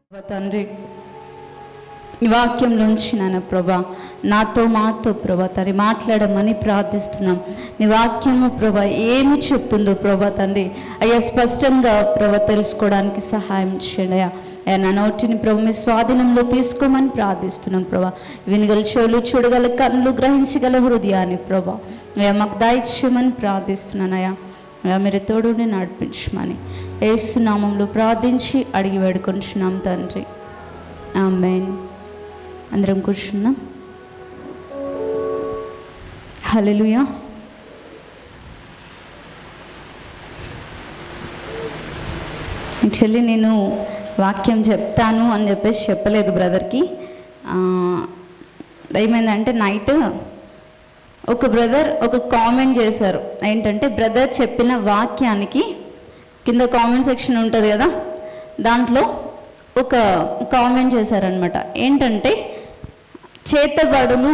ప్రభా తండ్రి ఈ వాక్యంలోంచి నాన్న ప్రభా నాతో మాతో ప్రభా తండ్రి మాట్లాడమని ప్రార్థిస్తున్నాం నీ వాక్యము ప్రభా ఏమి చెప్తుందో ప్రభా తండ్రి అయ్యా స్పష్టంగా ప్రభా తెలుసుకోవడానికి సహాయం చేయండి అయ్యా అయ్యా నా నోటిని ప్రభు మీ స్వాధీనంలో తీసుకోమని ప్రార్థిస్తున్నాం ప్రభా వినగల చెవులు చూడగల కన్నులు గ్రహించగల హృదయాన్ని ప్రభా అయ్యా మాకు దాయిచ్యమని ప్రార్థిస్తున్నాను అయ్యా అయ్యా మీరు తోడుని నడిపించమని ఏసునామంలో ప్రార్థించి అడిగి వేడుకొంచున్నాం తండ్రి ఆమెన్ అందరం కూర్చున్నాం హల్లెలూయా యాక్చువల్లీ నేను వాక్యం చెప్తాను అని చెప్పేసి చెప్పలేదు బ్రదర్కి ఏమైందంటే నైట్ ఒక బ్రదర్ ఒక కామెంట్ చేశారు ఏంటంటే బ్రదర్ చెప్పిన వాక్యానికి కింద కామెంట్ సెక్షన్ ఉంటుంది కదా దాంట్లో ఒక కామెంట్ చేశారనమాట ఏంటంటే చేతబడులు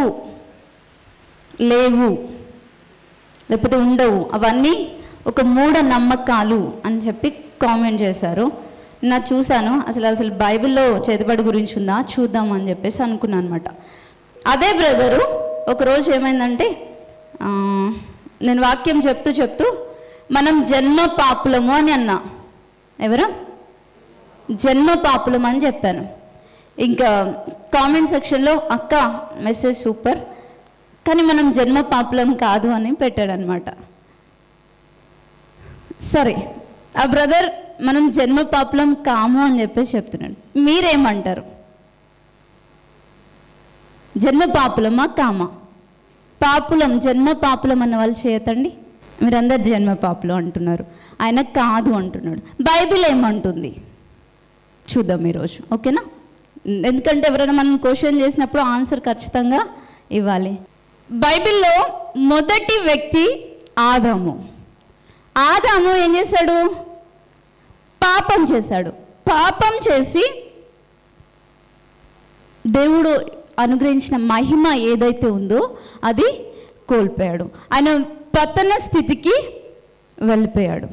లేవు లేకపోతే ఉండవు అవన్నీ ఒక మూఢ నమ్మకాలు అని చెప్పి కామెంట్ చేశారు నా చూశాను అసలు అసలు బైబిల్లో చేతబడి గురించి ఉందా చూద్దాం అని చెప్పేసి అనుకున్నాను అనమాట అదే బ్రదరు ఒకరోజు ఏమైందంటే ఆ, నేను వాక్యం చెప్తూ చెప్తూ మనం జన్మ పాపులము అని అన్నా ఎవరు జన్మ పాపులం అని చెప్పాను ఇంకా కామెంట్ సెక్షన్లో అక్క మెసేజ్ సూపర్ కానీ మనం జన్మ పాపులం కాదు అని పెట్టాడనమాట సరే ఆ బ్రదర్ మనం జన్మ పాపులం కాము అని చెప్పేసి చెప్తున్నాడు మీరేమంటారు జన్మ పాపులమా కామా పాపులం జన్మ పాపులం అన్న వాళ్ళు చేయతండి మీరందరు జన్మ పాపులం అంటున్నారు ఆయన కాదు అంటున్నాడు బైబిల్ ఏమంటుంది చూద్దాం ఈరోజు ఓకేనా ఎందుకంటే ఎవరైనా మనం క్వశ్చన్ చేసినప్పుడు ఆన్సర్ ఖచ్చితంగా ఇవ్వాలి బైబిల్లో మొదటి వ్యక్తి ఆదాము ఆదాము ఏం చేశాడు పాపం చేశాడు పాపం చేసి దేవుడు అనుగ్రహించిన మహిమ ఏదైతే ఉందో అది కోల్పోయాడు ఆయన పతన స్థితికి వెళ్ళిపోయాడు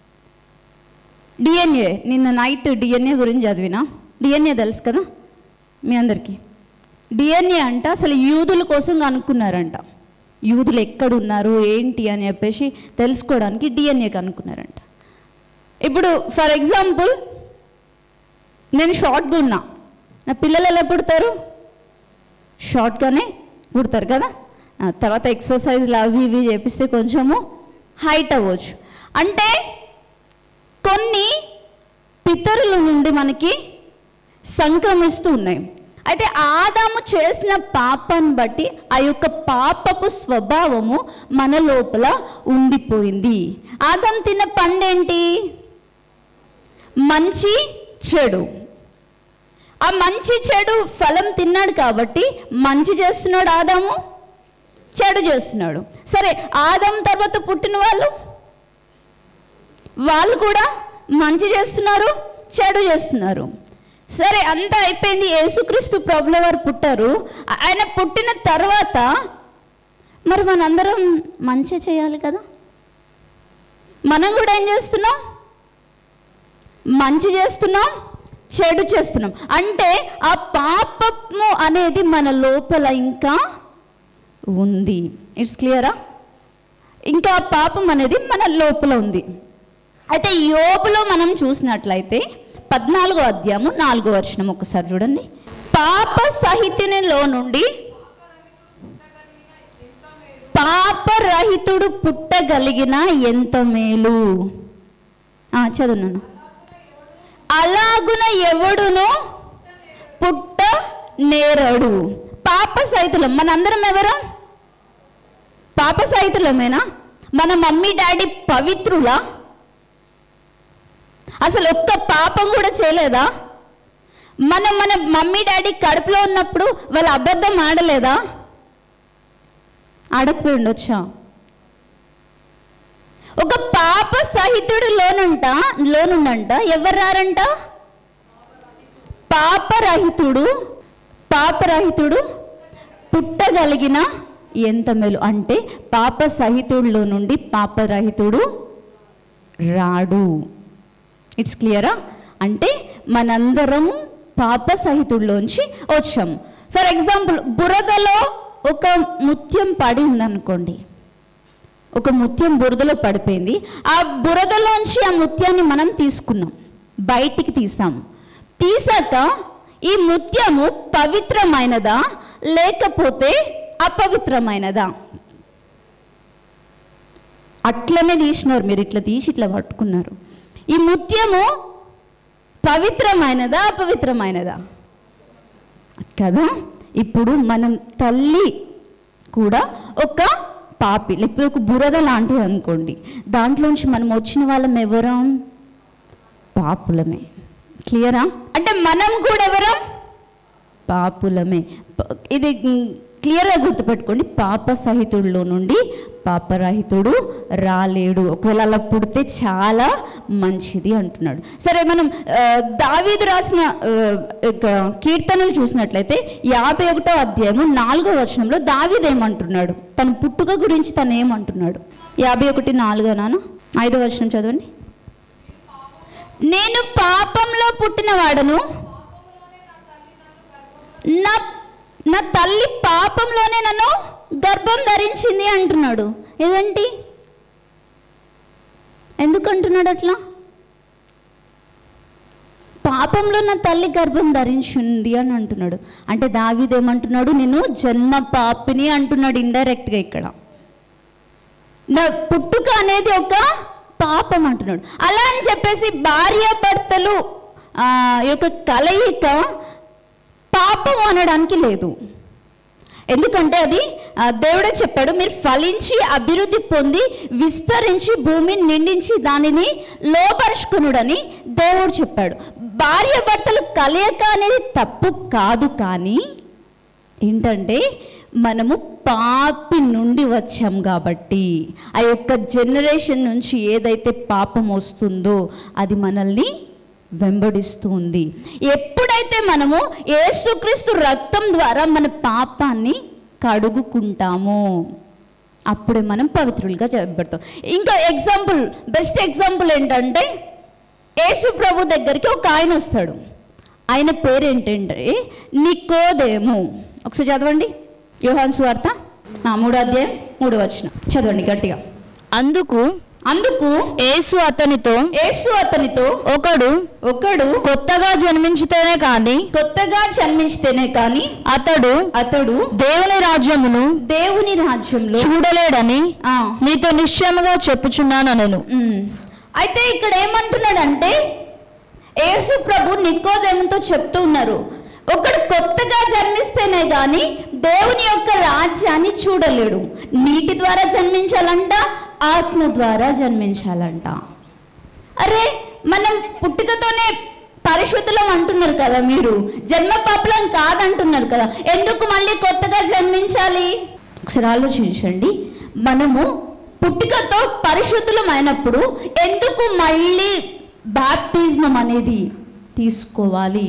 డిఎన్ఏ నిన్న నైట్ డిఎన్ఏ గురించి చదివినా డిఎన్ఏ తెలుసు కదా మీ అందరికీ డిఎన్ఏ అంట అసలు యూదుల కోసం కనుక్కున్నారంట యూదులు ఎక్కడున్నారు ఏంటి అని చెప్పేసి తెలుసుకోవడానికి డిఎన్ఏ కనుక్కున్నారంట ఇప్పుడు ఫర్ ఎగ్జాంపుల్ నేను షార్ట్గా ఉన్నా నా పిల్లలు ఎలా పుడతారు షార్ట్గానే పుడతారు కదా ఆ, తర్వాత ఎక్సర్సైజ్లు అవి ఇవి చేపిస్తే కొంచెము హైట్ అవ్వచ్చు అంటే కొన్ని పితరుల నుండి మనకి సంక్రమిస్తూ ఉన్నాయి అయితే ఆదాము చేసిన పాపాన్ని బట్టి ఆ యొక్క పాపపు స్వభావము మన లోపల ఉండిపోయింది ఆదాం తిన్న పండేంటి మంచి చెడు ఆ మంచి చెడు ఫలం తిన్నాడు కాబట్టి మంచి చేస్తున్నాడు ఆదాము చెడు చేస్తున్నాడు సరే ఆదాం తర్వాత పుట్టిన వాళ్ళు వాళ్ళు కూడా మంచి చేస్తున్నారు చెడు చేస్తున్నారు సరే అంతా అయిపోయింది యేసుక్రీస్తు ప్రభుల వారు పుట్టారు ఆ- ఆయన పుట్టిన తర్వాత మరి మనందరం మంచి చేయాలి కదా మనం కూడా ఏం చేస్తున్నాం మంచి చేస్తున్నాం చెడు చేస్తున్నాం అంటే ఆ పాపము అనేది మన లోపల ఇంకా ఉంది ఇట్స్ క్లియరా ఇంకా ఆ పాపం అనేది మన లోపల ఉంది అయితే యోబులో మనం చూసినట్లయితే పద్నాలుగో అధ్యాయము నాలుగో వచనం ఒకసారి చూడండి పాప సహితునిలో నుండి పాపరహితుడు పుట్టగలిగిన ఎంత మేలు ఆ, చదువున్నాను అలాగున ఎవడును పుట్ట నేరడు పాప సహితులం మనందరం ఎవరు పాప సహితులమేనా మన మమ్మీ డాడీ పవిత్రులా అసలు ఒక్క పాపం కూడా చేయలేదా మనం మన మమ్మీ డాడీ కడుపులో ఉన్నప్పుడు వాళ్ళు అబద్ధం ఆడలేదా ఆడకపోయి ఉండొచ్చా ఒక పాప సహితుడు లోనంట లోనుండంట ఎవరు రారంట పాపరహితుడు పాపరహితుడు పుట్టగలిగిన ఎంత మేలు అంటే పాప సహితుడిలో నుండి పాపరహితుడు రాడు ఇట్స్ క్లియరా అంటే మనందరము పాప సహితుల్లోంచి వచ్చాము ఫర్ ఎగ్జాంపుల్ బురదలో ఒక ముత్యం పడి ఉందనుకోండి ఒక ముత్యం బురదలో పడిపోయింది ఆ బురదలోంచి ఆ ముత్యాన్ని మనం తీసుకున్నాం బయటికి తీసాము తీసాక ఈ ముత్యము పవిత్రమైనదా లేకపోతే అపవిత్రమైనదా అట్లనే తీసినారు మీరు ఇట్లా తీసి ఇట్లా పట్టుకున్నారు ఈ ముత్యము పవిత్రమైనదా అపవిత్రమైనదా కదా ఇప్పుడు మనం తల్లి కూడా ఒక పాపి లేకపోతే ఒక బురద లాంటిది అనుకోండి దాంట్లోంచి మనం వచ్చిన వాళ్ళం ఎవరం పాపులమే క్లియరా అంటే మనం కూడా ఎవరం పాపులమే ప- ఇది మ్, క్లియర్గా గుర్తుపెట్టుకోండి పాప సహితుడిలో నుండి పాపరహితుడు రాలేడు ఒకవేళ అలా పుడితే చాలా మంచిది అంటున్నాడు సరే మనం ఆ, దావీదు రాసిన ఆ, ఇక కీర్తనలు చూసినట్లయితే యాభై ఒకటో అధ్యాయము నాలుగో వచనంలో దావీదు ఏమంటున్నాడు తన పుట్టుక గురించి తను ఏమంటున్నాడు యాభై ఒకటి నాలుగో నాన్న ఐదో వచనం చదవండి నేను పాపంలో పుట్టిన వాడను నా నా తల్లి పాపంలోనే నన్ను గర్భం ధరించింది అంటున్నాడు ఏదంటి ఎందుకు అంటున్నాడు అట్లా పాపంలో నా తల్లి గర్భం ధరించింది అని అంటున్నాడు అంటే దావీదేమంటున్నాడు నేను జన్మ పాపిని అంటున్నాడు ఇండైరెక్ట్గా ఇక్కడ నా పుట్టుక అనేది ఒక పాపం అంటున్నాడు అలా అని చెప్పేసి భార్యాభర్తలు ఆ, యొక్క కలయిక పాపం అనడానికి లేదు ఎందుకంటే అది ఆ, దేవుడే చెప్పాడు మీరు ఫలించి అభివృద్ధి పొంది విస్తరించి భూమిని నిండించి దానిని లోపరుచుకునుడని దేవుడు చెప్పాడు భార్య భర్తలు కలయిక అనేది తప్పు కాదు కానీ ఏంటంటే మనము పాపి నుండి వచ్చాం కాబట్టి ఆ యొక్క జనరేషన్ నుంచి ఏదైతే పాపం వస్తుందో అది మనల్ని వెంబడిస్తూ ఉంది ఎప్పుడైతే మనము యేసుక్రీస్తు రక్తం ద్వారా మన పాపాన్ని కడుగుకుంటామో అప్పుడే మనం పవిత్రులుగా చెప్పబడతాం ఇంకా ఎగ్జాంపుల్ బెస్ట్ ఎగ్జాంపుల్ ఏంటంటే యేసు ప్రభు దగ్గరికి ఒక ఆయన వస్తాడు ఆయన పేరు ఏంటంటే నికోదేము ఒకసారి చదవండి యోహాన్ సువార్త ఆ, మూడో అధ్యాయం మూడో వచ్చిన చదవండి గట్టిగా అందుకు అందుకు యేసు అతనితో యేసు అతనితో ఒకడు ఒకడు కొత్తగా జన్మించితేనే కాని కొత్తగా జన్మించితేనే కానీ అతడు అతడు దేవుని రాజ్యమును దేవుని రాజ్యంలో చూడలేడని ఆ, నీతో నిశ్చయముగా చెప్పుచున్నాను నేను ఉమ్. అయితే ఇక్కడ ఏమంటున్నాడంటే యేసు ప్రభు నికోదేముతో చెప్తూ ఉన్నారు ఒకడు కొత్తగా జన్మిస్తేనే గాని దేవుని యొక్క రాజ్యాన్ని చూడలేడు నీటి ద్వారా జన్మించాలంట ఆత్మ ద్వారా జన్మించాలంట అరే మనం పుట్టుకతోనే పరిశుద్ధులం అంటున్నారు కదా మీరు జన్మ పాపలం కాదంటున్నారు కదా ఎందుకు మళ్ళీ కొత్తగా జన్మించాలి ఒకసారి ఆలోచించండి మనము పుట్టుకతో పరిశుద్ధులం అయినప్పుడు ఎందుకు మళ్ళీ బాప్టిజం అనేది తీసుకోవాలి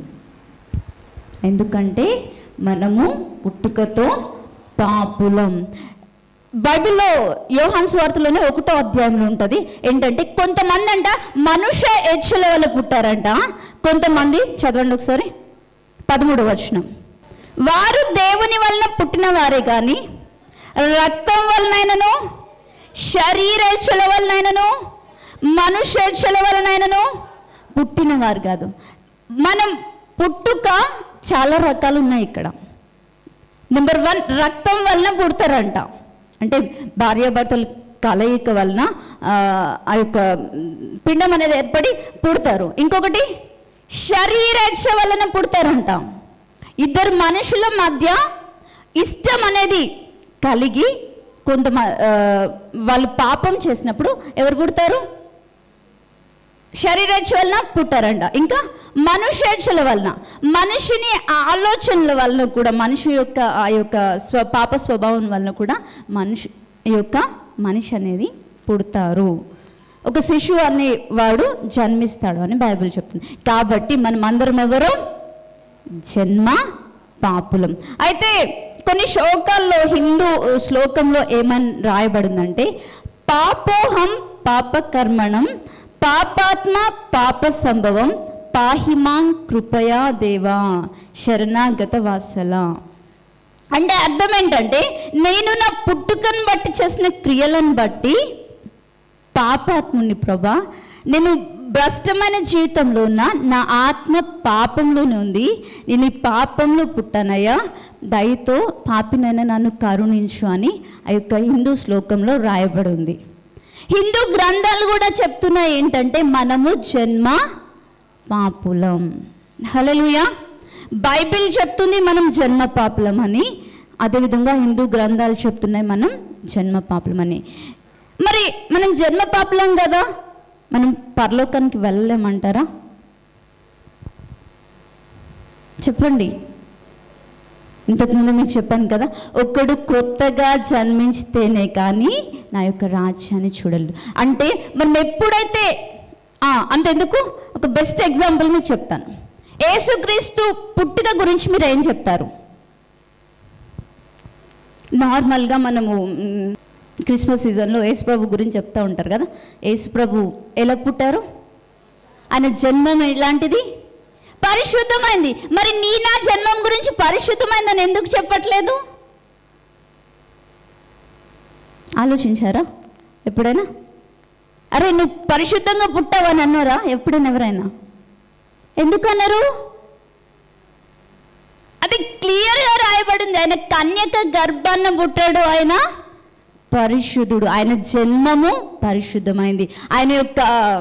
ఎందుకంటే మనము పుట్టుకతో పాపులం బైబిల్లో యోహాన్ స్వార్థలోనే ఒకటో అధ్యాయంలో ఉంటుంది ఏంటంటే కొంతమంది అంట మనుష్య హెచ్చుల వల్ల పుట్టారంట కొంతమంది చదవండి ఒకసారి పదమూడు వచనం వారు దేవుని వలన పుట్టిన వారే కానీ రక్తం వలనైనను శరీరేచ్ఛల వలనైనను మనుష్యేచ్ఛల వలనైనను పుట్టినవారు కాదు మనం పుట్టుక చాలా రకాలు ఉన్నాయి ఇక్కడ నెంబర్ వన్ రక్తం వలన పుడతారంట అంటే భార్యాభర్తల కలయిక వలన ఆ, ఆ యొక్క పిండం అనేది ఏర్పడి పుడతారు ఇంకొకటి శరీరేచ్ఛ వలన పుడతారంట ఇద్దరు మనుషుల మధ్య ఇష్టం అనేది కలిగి కొంత వాళ్ళు పాపం చేసినప్పుడు ఎవరు పుడతారు శరీరేచ్ఛ వలన పుట్టారంట ఇంకా మనుషేచ్ఛల వలన మనిషిని ఆలోచనల వలన కూడా మనిషి యొక్క ఆ యొక్క స్వ పాప స్వభావం వలన కూడా మనిషి యొక్క మనిషి అనేది పుడతారు ఒక శిశువు అనేవాడు జన్మిస్తాడు అని బైబిల్ చెప్తుంది కాబట్టి మనం అందరం ఎవరు జన్మ పాపులం అయితే కొన్ని శ్లోకాల్లో హిందూ శ్లోకంలో ఏమని రాయబడిందంటే పాపోహం పాపకర్మణం పాపాత్మ పాప సంభవం పాహిమాం కృపయా దేవా శరణాగత వాసల అంటే అర్థం ఏంటంటే నేను నా పుట్టుకను బట్టి చేసిన క్రియలను బట్టి పాపాత్ముని ప్రభా నేను భ్రష్టమైన జీవితంలో ఉన్న నా ఆత్మ పాపంలోనే ఉంది నేను ఈ పాపంలో పుట్టానయ్యా దయతో పాపినైనా నన్ను కరుణించు అని ఆ యొక్క హిందూ శ్లోకంలో రాయబడి ఉంది హిందూ గ్రంథాలు కూడా చెప్తున్నాయి ఏంటంటే మనము జన్మ పాపులం హలలుయా బైబిల్ చెప్తుంది మనం జన్మ పాపులం అని అదేవిధంగా హిందూ గ్రంథాలు చెప్తున్నాయి మనం జన్మ పాపులం అని మరి మనం జన్మ పాపులం కదా మనం పరలోకానికి వెళ్ళలేమంటారా చెప్పండి ఇంతకుముందు మీకు చెప్పాను కదా ఒక్కడు క్రొత్తగా జన్మించితేనే కానీ నా యొక్క రాజ్యాన్ని చూడలేదు అంటే మనం ఎప్పుడైతే ఆ, అంతెందుకు ఒక బెస్ట్ ఎగ్జాంపుల్ మీకు చెప్తాను యేసుక్రీస్తు పుట్టుక గురించి మీరు ఏం చెప్తారు నార్మల్గా మనము మ్, క్రిస్మస్ సీజన్లో యేసుప్రభు గురించి చెప్తూ ఉంటారు కదా యేసుప్రభు ఎలా పుట్టారు ఆయన జన్మం ఎలాంటిది పరిశుద్ధమైంది మరి నీ నా జన్మం గురించి పరిశుద్ధమైందని ఎందుకు చెప్పట్లేదు ఆలోచించారా ఎప్పుడైనా అరే నువ్వు పరిశుద్ధంగా పుట్టావని అన్నారా ఎప్పుడైనా ఎవరైనా ఎందుకు అన్నారు అది క్లియర్గా రాయబడింది ఆయన కన్యక గర్భాన్న పుట్టాడు ఆయన పరిశుద్ధుడు ఆయన జన్మము పరిశుద్ధమైంది ఆయన యొక్క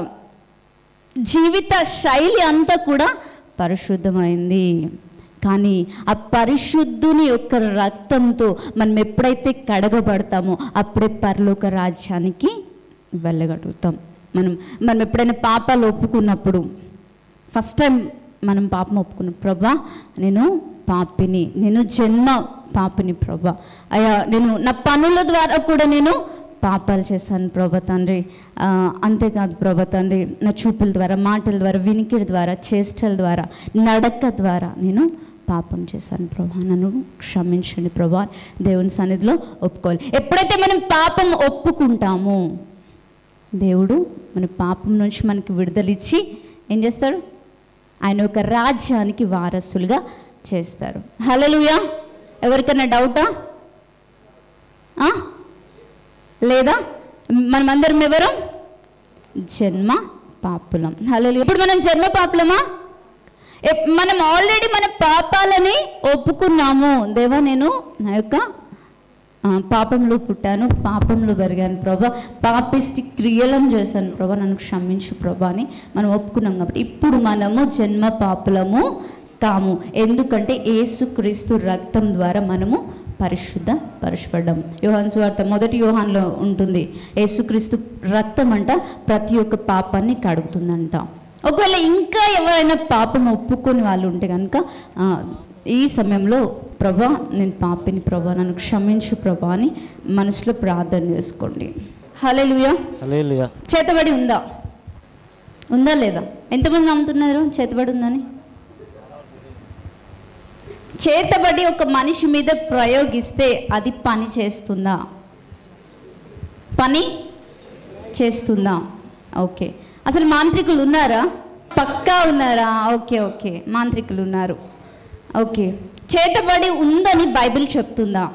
జీవిత శైలి అంతా కూడా పరిశుద్ధమైంది కానీ ఆ పరిశుద్ధుని యొక్క రక్తంతో మనం ఎప్పుడైతే కడగబడతామో అప్పుడే పరలోక రాజ్యానికి వెళ్ళగలుగుతాం మనం మనం ఎప్పుడైనా పాపాలు ఒప్పుకున్నప్పుడు ఫస్ట్ టైం మనం పాపం ఒప్పుకున్నాం ప్రభా నేను పాపిని నేను జన్మ పాపిని ప్రభా అయ్యా నేను నా పనుల ద్వారా కూడా నేను పాపాలు చేశాను ప్రభా తండ్రి ఆ, అంతేకాదు ప్రభా తండ్రి నా చూపుల ద్వారా మాటల ద్వారా వినికిడి ద్వారా చేష్టల ద్వారా నడక ద్వారా నేను పాపం చేశాను ప్రభా నన్ను క్షమించండి ప్రభా దేవుని సన్నిధిలో ఒప్పుకోవాలి ఎప్పుడైతే మనం పాపం ఒప్పుకుంటామో దేవుడు మన పాపం నుంచి మనకి విడుదలిచ్చి ఏం చేస్తాడు ఆయన ఒక రాజ్యానికి వారసులుగా చేస్తారు హలలుయా ఎవరికైనా డౌటా ఆ? లేదా మనమందరం ఎవరు జన్మ పాపులం హలో ఇప్పుడు మనం జన్మ పాపులమా ఎప్- మనం ఆల్రెడీ మన పాపాలని ఒప్పుకున్నాము దేవా నేను నా యొక్క ఆ, పాపంలో పుట్టాను పాపంలో పెరిగాను ప్రభా పాపిష్టి క్రియలను చేశాను ప్రభా నన్ను క్షమించు ప్రభా అని మనం ఒప్పుకున్నాం కాబట్టి ఇప్పుడు మనము జన్మ పాపులము కాము ఎందుకంటే యేసుక్రీస్తు రక్తం ద్వారా మనము పరిశుద్ధ పరచబడ్డాం యోహాన్ సువార్త మొదటి యోహాన్లో ఉంటుంది యేసుక్రీస్తు రక్తం అంట ప్రతి ఒక్క పాపాన్ని కడుగుతుందంట ఒకవేళ ఇంకా ఎవరైనా పాపం ఒప్పుకొని వాళ్ళు ఉంటే కనుక ఆ, ఈ సమయంలో ప్రభా నేను పాపిని ప్రభా నన్ను క్షమించు ప్రభా అని మనసులో ప్రార్థన చేసుకోండి హల్లెలూయా హల్లెలూయా చేతబడి ఉందా ఉందా లేదా ఎంతమంది నమ్ముతున్నారు చేతబడి ఉందని చేతబడి ఒక మనిషి మీద ప్రయోగిస్తే అది పని చేస్తుందా పని చేస్తుందా ఓకే అసలు మాంత్రికులు ఉన్నారా పక్కా ఉన్నారా ఓకే ఓకే మాంత్రికులు ఉన్నారు ఓకే చేతబడి ఉందని బైబిల్ చెప్తుందా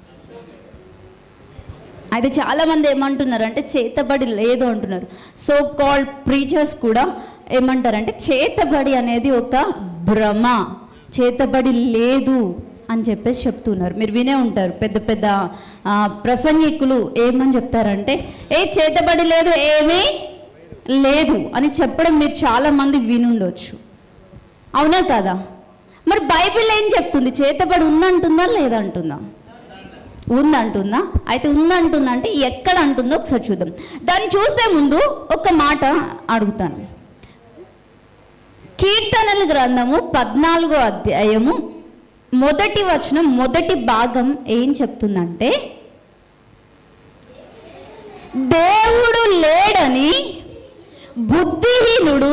అయితే చాలామంది ఏమంటున్నారు అంటే చేతబడి లేదు అంటున్నారు సో కాల్డ్ ప్రీచర్స్ కూడా ఏమంటారంటే చేతబడి అనేది ఒక భ్రమ చేతబడి లేదు అని చెప్పేసి చెప్తున్నారు మీరు వినే ఉంటారు పెద్ద పెద్ద ఆ, ప్రసంగికులు ఏమని చెప్తారంటే ఏ చేతబడి లేదు ఏమీ లేదు అని చెప్పడం మీరు చాలామంది వినుండొచ్చు అవునా కదా మరి బైబిల్ ఏం చెప్తుంది చేతబడి ఉందంటుందా లేదంటుందా ఉందంటుందా అయితే ఉందంటుందా అంటే ఎక్కడ అంటుందో ఒకసారి చూద్దాం దాన్ని చూసే ముందు ఒక మాట అడుగుతాను కీర్తనల గ్రంథము పద్నాలుగో అధ్యాయము మొదటి వచనం మొదటి భాగం ఏం చెప్తుందంటే దేవుడు లేడని బుద్ధిహీనుడు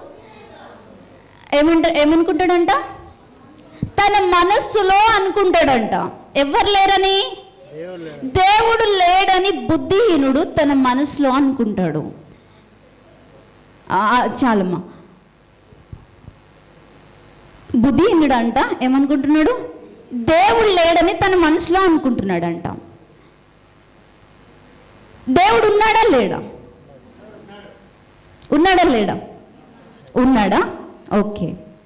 ఏమంట ఏమనుకుంటాడంట తన మనస్సులో అనుకుంటాడంట ఎవరు లేరని దేవుడు లేడని బుద్ధిహీనుడు తన మనసులో అనుకుంటాడు ఆ, చాలమ్మా బుద్ధిహీనుడు అంట ఏమనుకుంటున్నాడు దేవుడు లేడని తన మనసులో అనుకుంటున్నాడంట దేవుడు ఉన్నాడా లేడా ఉన్నాడా లేడా ఉన్నాడా ఓకే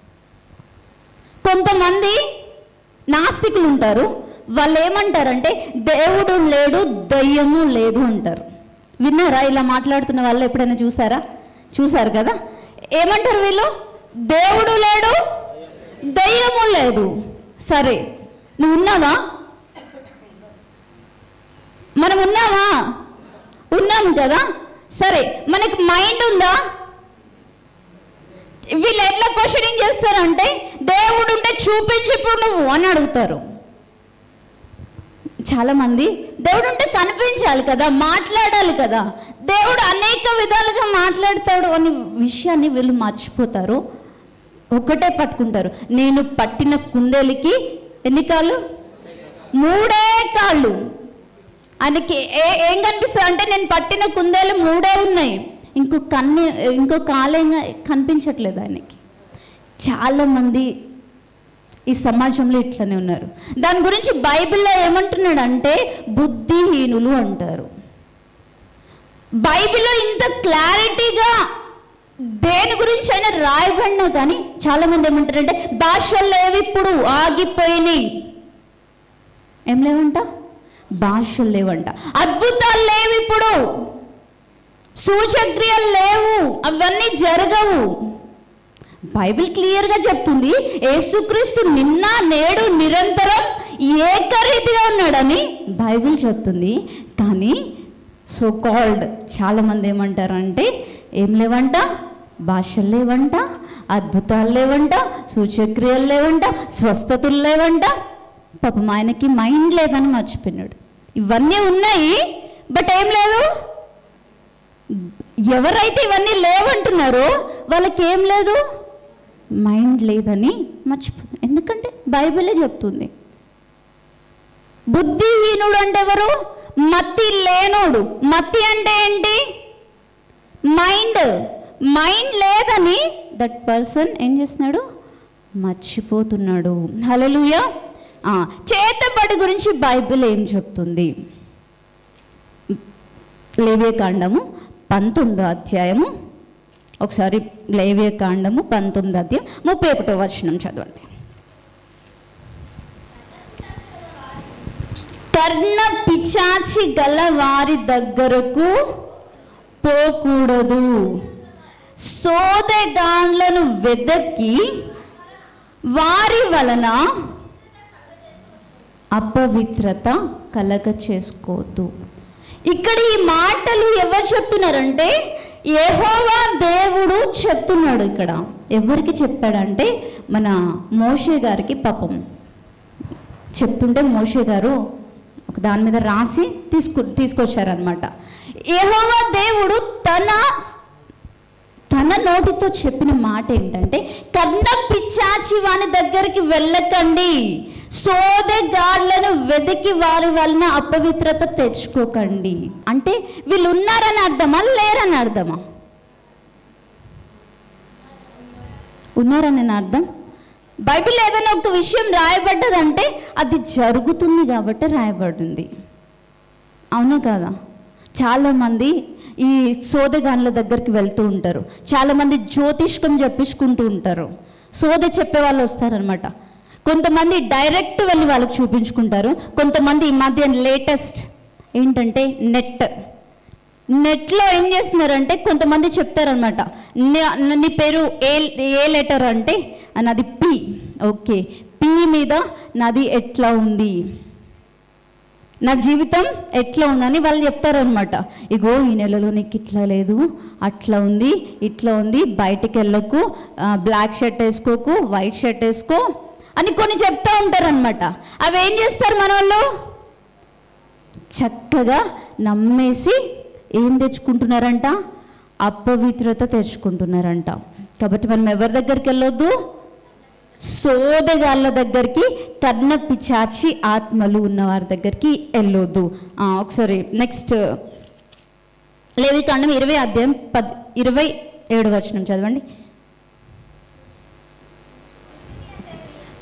కొంతమంది నాస్తికులు ఉంటారు వాళ్ళు ఏమంటారంటే దేవుడు లేడు దయ్యము లేదు అంటారు విన్నారా ఇలా మాట్లాడుతున్న వాళ్ళు ఎప్పుడైనా చూసారా చూసారు కదా ఏమంటారు వీళ్ళు దేవుడు లేడు దయ్యము లేదు సరే నువ్వు ఉన్నావా మనం ఉన్నావా ఉన్నాం కదా సరే మనకి మైండ్ ఉందా వీళ్ళు ఎట్లా క్వశ్చనింగ్ చేస్తారంటే దేవుడు ఉంటే చూపించు ఇప్పుడు నువ్వు అని అడుగుతారు చాలా మంది దేవుడు ఉంటే కనిపించాలి కదా మాట్లాడాలి కదా దేవుడు అనేక విధాలుగా మాట్లాడతాడు అనే విషయాన్ని వీళ్ళు మర్చిపోతారు ఒకటే పట్టుకుంటారు నేను పట్టిన కుందేలికి ఎన్ని కాళ్ళు మూడే కాళ్ళు ఆయనకి ఏ ఏం కనిపిస్తుంది అంటే నేను పట్టిన కుందేలు మూడే ఉన్నాయి ఇంకో కన్ను ఇంకో కాలేం కనిపించట్లేదు ఆయనకి చాలామంది ఈ సమాజంలో ఇట్లనే ఉన్నారు దాని గురించి బైబిల్లో ఏమంటున్నాడు అంటే బుద్ధిహీనులు అంటారు బైబిల్లో ఇంత క్లారిటీగా దేని గురించి అయినా రాయబడినా కానీ చాలామంది ఏమంటారంటే భాషలు లేవు ఇప్పుడు ఆగిపోయినాయి ఏం లేవంట భాషలు లేవంట అద్భుతాలు లేవు ఇప్పుడు సూచక్రియలు లేవు అవన్నీ జరగవు బైబిల్ క్లియర్గా చెప్తుంది యేసుక్రీస్తు నిన్న నేడు నిరంతరం ఏకరీతిగా ఉన్నాడని బైబిల్ చెప్తుంది కానీ సో కాల్డ్ చాలామంది ఏమంటారంటే ఏం లేవంట భాషలు లేవంట అద్భుతాలు లేవంట సూచక్రియలు లేవంట స్వస్థతలు లేవంట పాపం ఆయనకి మైండ్ లేదని మర్చిపోయినాడు ఇవన్నీ ఉన్నాయి బట్ ఏం లేదు ఎవరైతే ఇవన్నీ లేవంటున్నారో వాళ్ళకి ఏం లేదు మైండ్ లేదని మర్చిపోతుంది ఎందుకంటే బైబిలే చెప్తుంది బుద్ధిహీనుడు అంటే ఎవరు మతి లేనోడు మతి అంటే ఏంటి మైండ్ మైండ్ లేదని దట్ పర్సన్ ఏం చేస్తున్నాడు మర్చిపోతున్నాడు హలలుయ చేతబడి గురించి బైబిల్ ఏం చెప్తుంది లేవే కాండము పంతొమ్మిదో అధ్యాయము ఒకసారి లేవే కాండము పంతొమ్మిదో అధ్యాయం ముప్పై ఒకటో వచనం చదవండి కర్ణ పిచాచి గల వారి దగ్గరకు పోకూడదు సోదెగాండ్లను వెదకి వారి వలన అపవిత్రత కలగ చేసుకోవద్దు ఇక్కడ ఈ మాటలు ఎవరు చెప్తున్నారంటే యెహోవా దేవుడు చెప్తున్నాడు ఇక్కడ ఎవరికి చెప్పాడంటే మన మోషే గారికి పాపం చెప్తుంటే మోషే గారు ఒక దాని మీద రాసి తీసుకు తీసుకొచ్చారనమాట యెహోవా దేవుడు తన తన నోటితో చెప్పిన మాట ఏంటంటే కర్ణ పిచ్చాచి వాని దగ్గరికి వెళ్ళకండి సోదగాళ్లను వెతికి వారి వలన అపవిత్రత తెచ్చుకోకండి అంటే వీళ్ళు ఉన్నారని అర్థమా లేరని అర్థమా ఉన్నారని నా అర్థం బైబిల్ ఏదైనా ఒక విషయం రాయబడ్డదంటే అది జరుగుతుంది కాబట్టి రాయబడింది అవునా కాదా చాలామంది ఈ సోదగాన్ల దగ్గరికి వెళ్తూ ఉంటారు చాలామంది జ్యోతిష్కం చెప్పించుకుంటూ ఉంటారు సోద చెప్పే వాళ్ళు వస్తారనమాట కొంతమంది డైరెక్ట్ వెళ్ళి వాళ్ళకి చూపించుకుంటారు కొంతమంది ఈ మధ్య లేటెస్ట్ ఏంటంటే నెట్ నెట్లో ఏం చేస్తున్నారంటే కొంతమంది చెప్తారనమాట నీ- నీ పేరు ఏ ఏ లెటర్ అంటే నాది పి ఓకే పి మీద నాది ఎట్లా ఉంది నా జీవితం ఎట్లా ఉందని వాళ్ళు చెప్తారనమాట ఇగో ఈ నెలలో నీకు ఇట్లా లేదు అట్లా ఉంది ఇట్లా ఉంది బయటికి వెళ్ళకు ఆ, బ్లాక్ షర్ట్ వేసుకోకు వైట్ షర్ట్ వేసుకో అని కొన్ని చెప్తా ఉంటారనమాట అవి ఏం చేస్తారు మన వాళ్ళు చక్కగా నమ్మేసి ఏం తెచ్చుకుంటున్నారంట అపవిత్రత తెచ్చుకుంటున్నారంట కాబట్టి మనం ఎవరి దగ్గరికి వెళ్ళొద్దు సోదగాళ్ళ దగ్గరికి కర్ణ పిచాచి ఆత్మలు ఉన్నవారి దగ్గరికి వెళ్ళొద్దు ఆ, ఒకసారి నెక్స్ట్ లేవి కాండం ఇరవై అధ్యాయం పద్ ఇరవై ఏడు వచనం చదవండి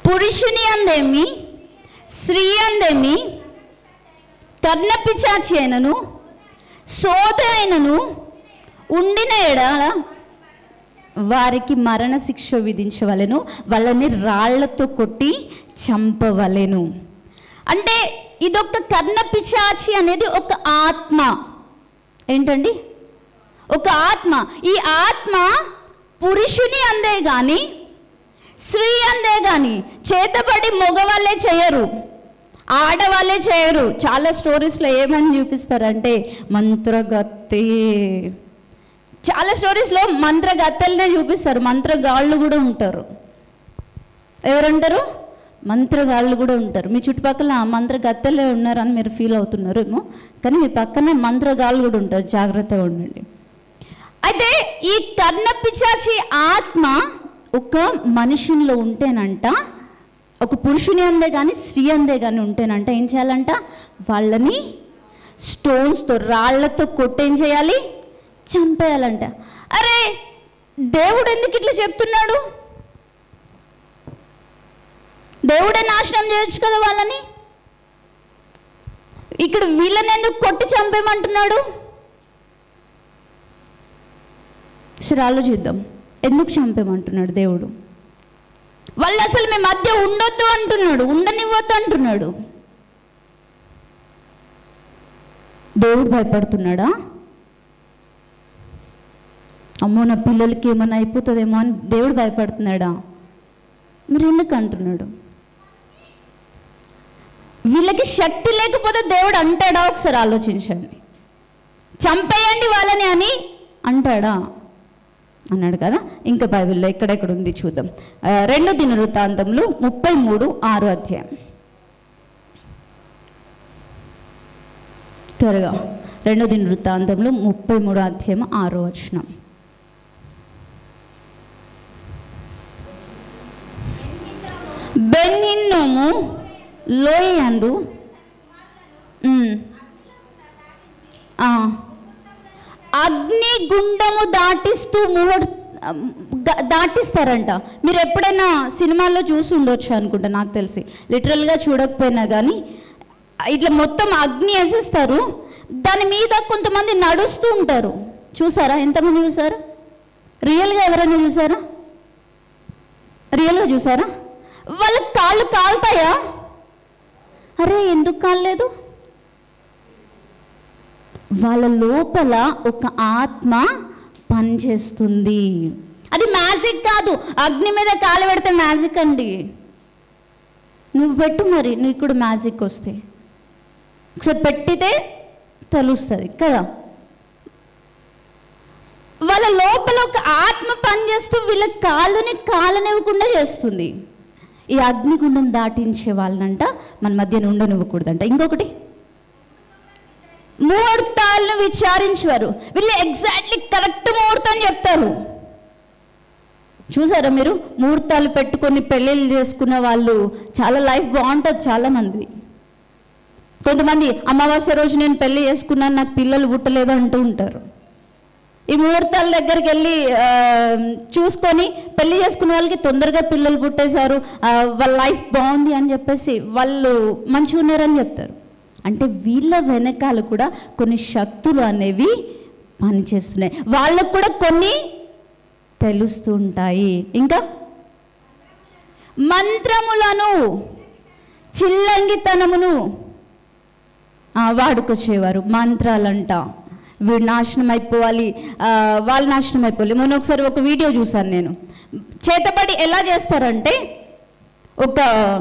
పురుషుని అందేమి స్త్రీ అందేమి కర్ణపిచాచి అయినను సోద అయినను ఉండిన ఎడల వారికి మరణ శిక్ష విధించవలెను వాళ్ళని రాళ్లతో కొట్టి చంపవలెను అంటే ఇదొక కర్ణ పిశాచి అనేది ఒక ఆత్మ ఏంటండి ఒక ఆత్మ ఈ ఆత్మ పురుషుని అందే కానీ స్త్రీ అందే కానీ చేతబడి మగవాళ్ళే చేయరు ఆడవాళ్ళే చేయరు చాలా స్టోరీస్లో ఏమని చూపిస్తారంటే మంత్రగత్తే చాలా స్టోరీస్లో మంత్రగత్తెలనే చూపిస్తారు మంత్రగాళ్ళు కూడా ఉంటారు ఎవరుంటారు మంత్రగాళ్ళు కూడా ఉంటారు మీ చుట్టుపక్కల మంత్రగత్తెలే ఉన్నారని మీరు ఫీల్ అవుతున్నారు ఏమో కానీ మీ పక్కనే మంత్రగాళ్ళు కూడా ఉంటారు జాగ్రత్తగా ఉండండి అయితే ఈ కర్ణ పిచాచి ఆత్మ ఒక మనుషుల్లో ఉంటేనంట ఒక పురుషుని అందే కానీ స్త్రీ అందే కానీ ఉంటేనంట ఏం చేయాలంట వాళ్ళని స్టోన్స్తో రాళ్లతో కొట్టేం చేయాలి చంపేయాలంట అరే దేవుడు ఎందుకు ఇట్లా చెప్తున్నాడు దేవుడే నాశనం చేయొచ్చు కదా వాళ్ళని ఇక్కడ వీళ్ళని ఎందుకు కొట్టి చంపేయమంటున్నాడు సరే ఆలోచిద్దాం ఎందుకు చంపేమంటున్నాడు దేవుడు వాళ్ళు అసలు మీ మధ్య ఉండొద్దు అంటున్నాడు ఉండనివ్వద్దు అంటున్నాడు దేవుడు భయపడుతున్నాడా అమ్మో నా పిల్లలకి ఏమైనా అయిపోతుందేమో అని దేవుడు భయపడుతున్నాడా మరి ఎందుకు అంటున్నాడు వీళ్ళకి శక్తి లేకపోతే దేవుడు అంటాడా ఒకసారి ఆలోచించండి చంపేయండి వాళ్ళని అని అంటాడా అన్నాడు కదా ఇంకా బైబిల్లో ఎక్కడెక్కడ ఉంది చూద్దాం ఆ, రెండు దినవృత్తాంతములు ముప్పై మూడు ఆరు అధ్యాయం త్వరగా రెండు దినవృత్తాంతంలో ముప్పై మూడు అధ్యాయం ఆరో వచనం బెన్హిన్నోము లోయందు ఉమ్. ఆ. అగ్ని గుండము దాటిస్తూ ముహూర్ దా- దాటిస్తారంట మీరు ఎప్పుడైనా సినిమాల్లో చూసి ఉండొచ్చు అనుకుంటా నాకు తెలిసి లిటరల్గా చూడకపోయినా కానీ ఇట్లా మొత్తం అగ్ని వేసేస్తారు దాని మీద కొంతమంది నడుస్తూ ఉంటారు చూసారా ఎంతమంది చూసారా రియల్గా ఎవరైనా చూసారా రియల్గా చూసారా వాళ్ళ కాళ్ళు కాలుతాయా అరే ఎందుకు కాలేదు వాళ్ళ లోపల ఒక ఆత్మ పనిచేస్తుంది అది మ్యాజిక్ కాదు అగ్ని మీద కాలు పెడితే మ్యాజిక్ అండి నువ్వు పెట్టు మరి నీకు కూడా మ్యాజిక్ వస్తే ఒకసారి పెట్టితే తెలుస్తుంది కదా వాళ్ళ లోపల ఒక ఆత్మ పనిచేస్తూ వీళ్ళ కాళ్ళని కాలనివ్వకుండా చేస్తుంది ఈ అగ్నిగుండం దాటించే వాళ్ళనంట మన మధ్యన ఉండనివ్వకూడదంట ఇంకొకటి ముహూర్తాలను విచారించేవారు వీళ్ళు ఎగ్జాక్ట్లీ కరెక్ట్ ముహూర్తం చెప్తారు చూసారా మీరు ముహూర్తాలు పెట్టుకొని పెళ్ళిళ్ళు చేసుకున్న వాళ్ళు చాలా లైఫ్ బాగుంటుంది చాలా మంది కొంతమంది అమావాస్య రోజు నేను పెళ్లి చేసుకున్నాను నాకు పిల్లలు పుట్టలేదు అంటూ ఉంటారు ఈ ముహూర్తాల దగ్గరికి వెళ్ళి ఆ, చూసుకొని పెళ్లి చేసుకున్న వాళ్ళకి తొందరగా పిల్లలు పుట్టేశారు ఆ, వాళ్ళ లైఫ్ బాగుంది అని చెప్పేసి వాళ్ళు మంచిగా ఉన్నారని చెప్తారు అంటే వీళ్ళ వెనకాల కూడా కొన్ని శక్తులు అనేవి పనిచేస్తున్నాయి వాళ్ళకు కూడా కొన్ని తెలుస్తూ ఉంటాయి ఇంకా మంత్రములను చిల్లంగితనమును ఆ, వాడుకొచ్చేవారు మంత్రాలంట వీడు నాశనం అయిపోవాలి ఆ, వాళ్ళు నాశనం అయిపోవాలి మొన్న ఒకసారి ఒక వీడియో చూశాను నేను చేతబడి ఎలా చేస్తారంటే ఒక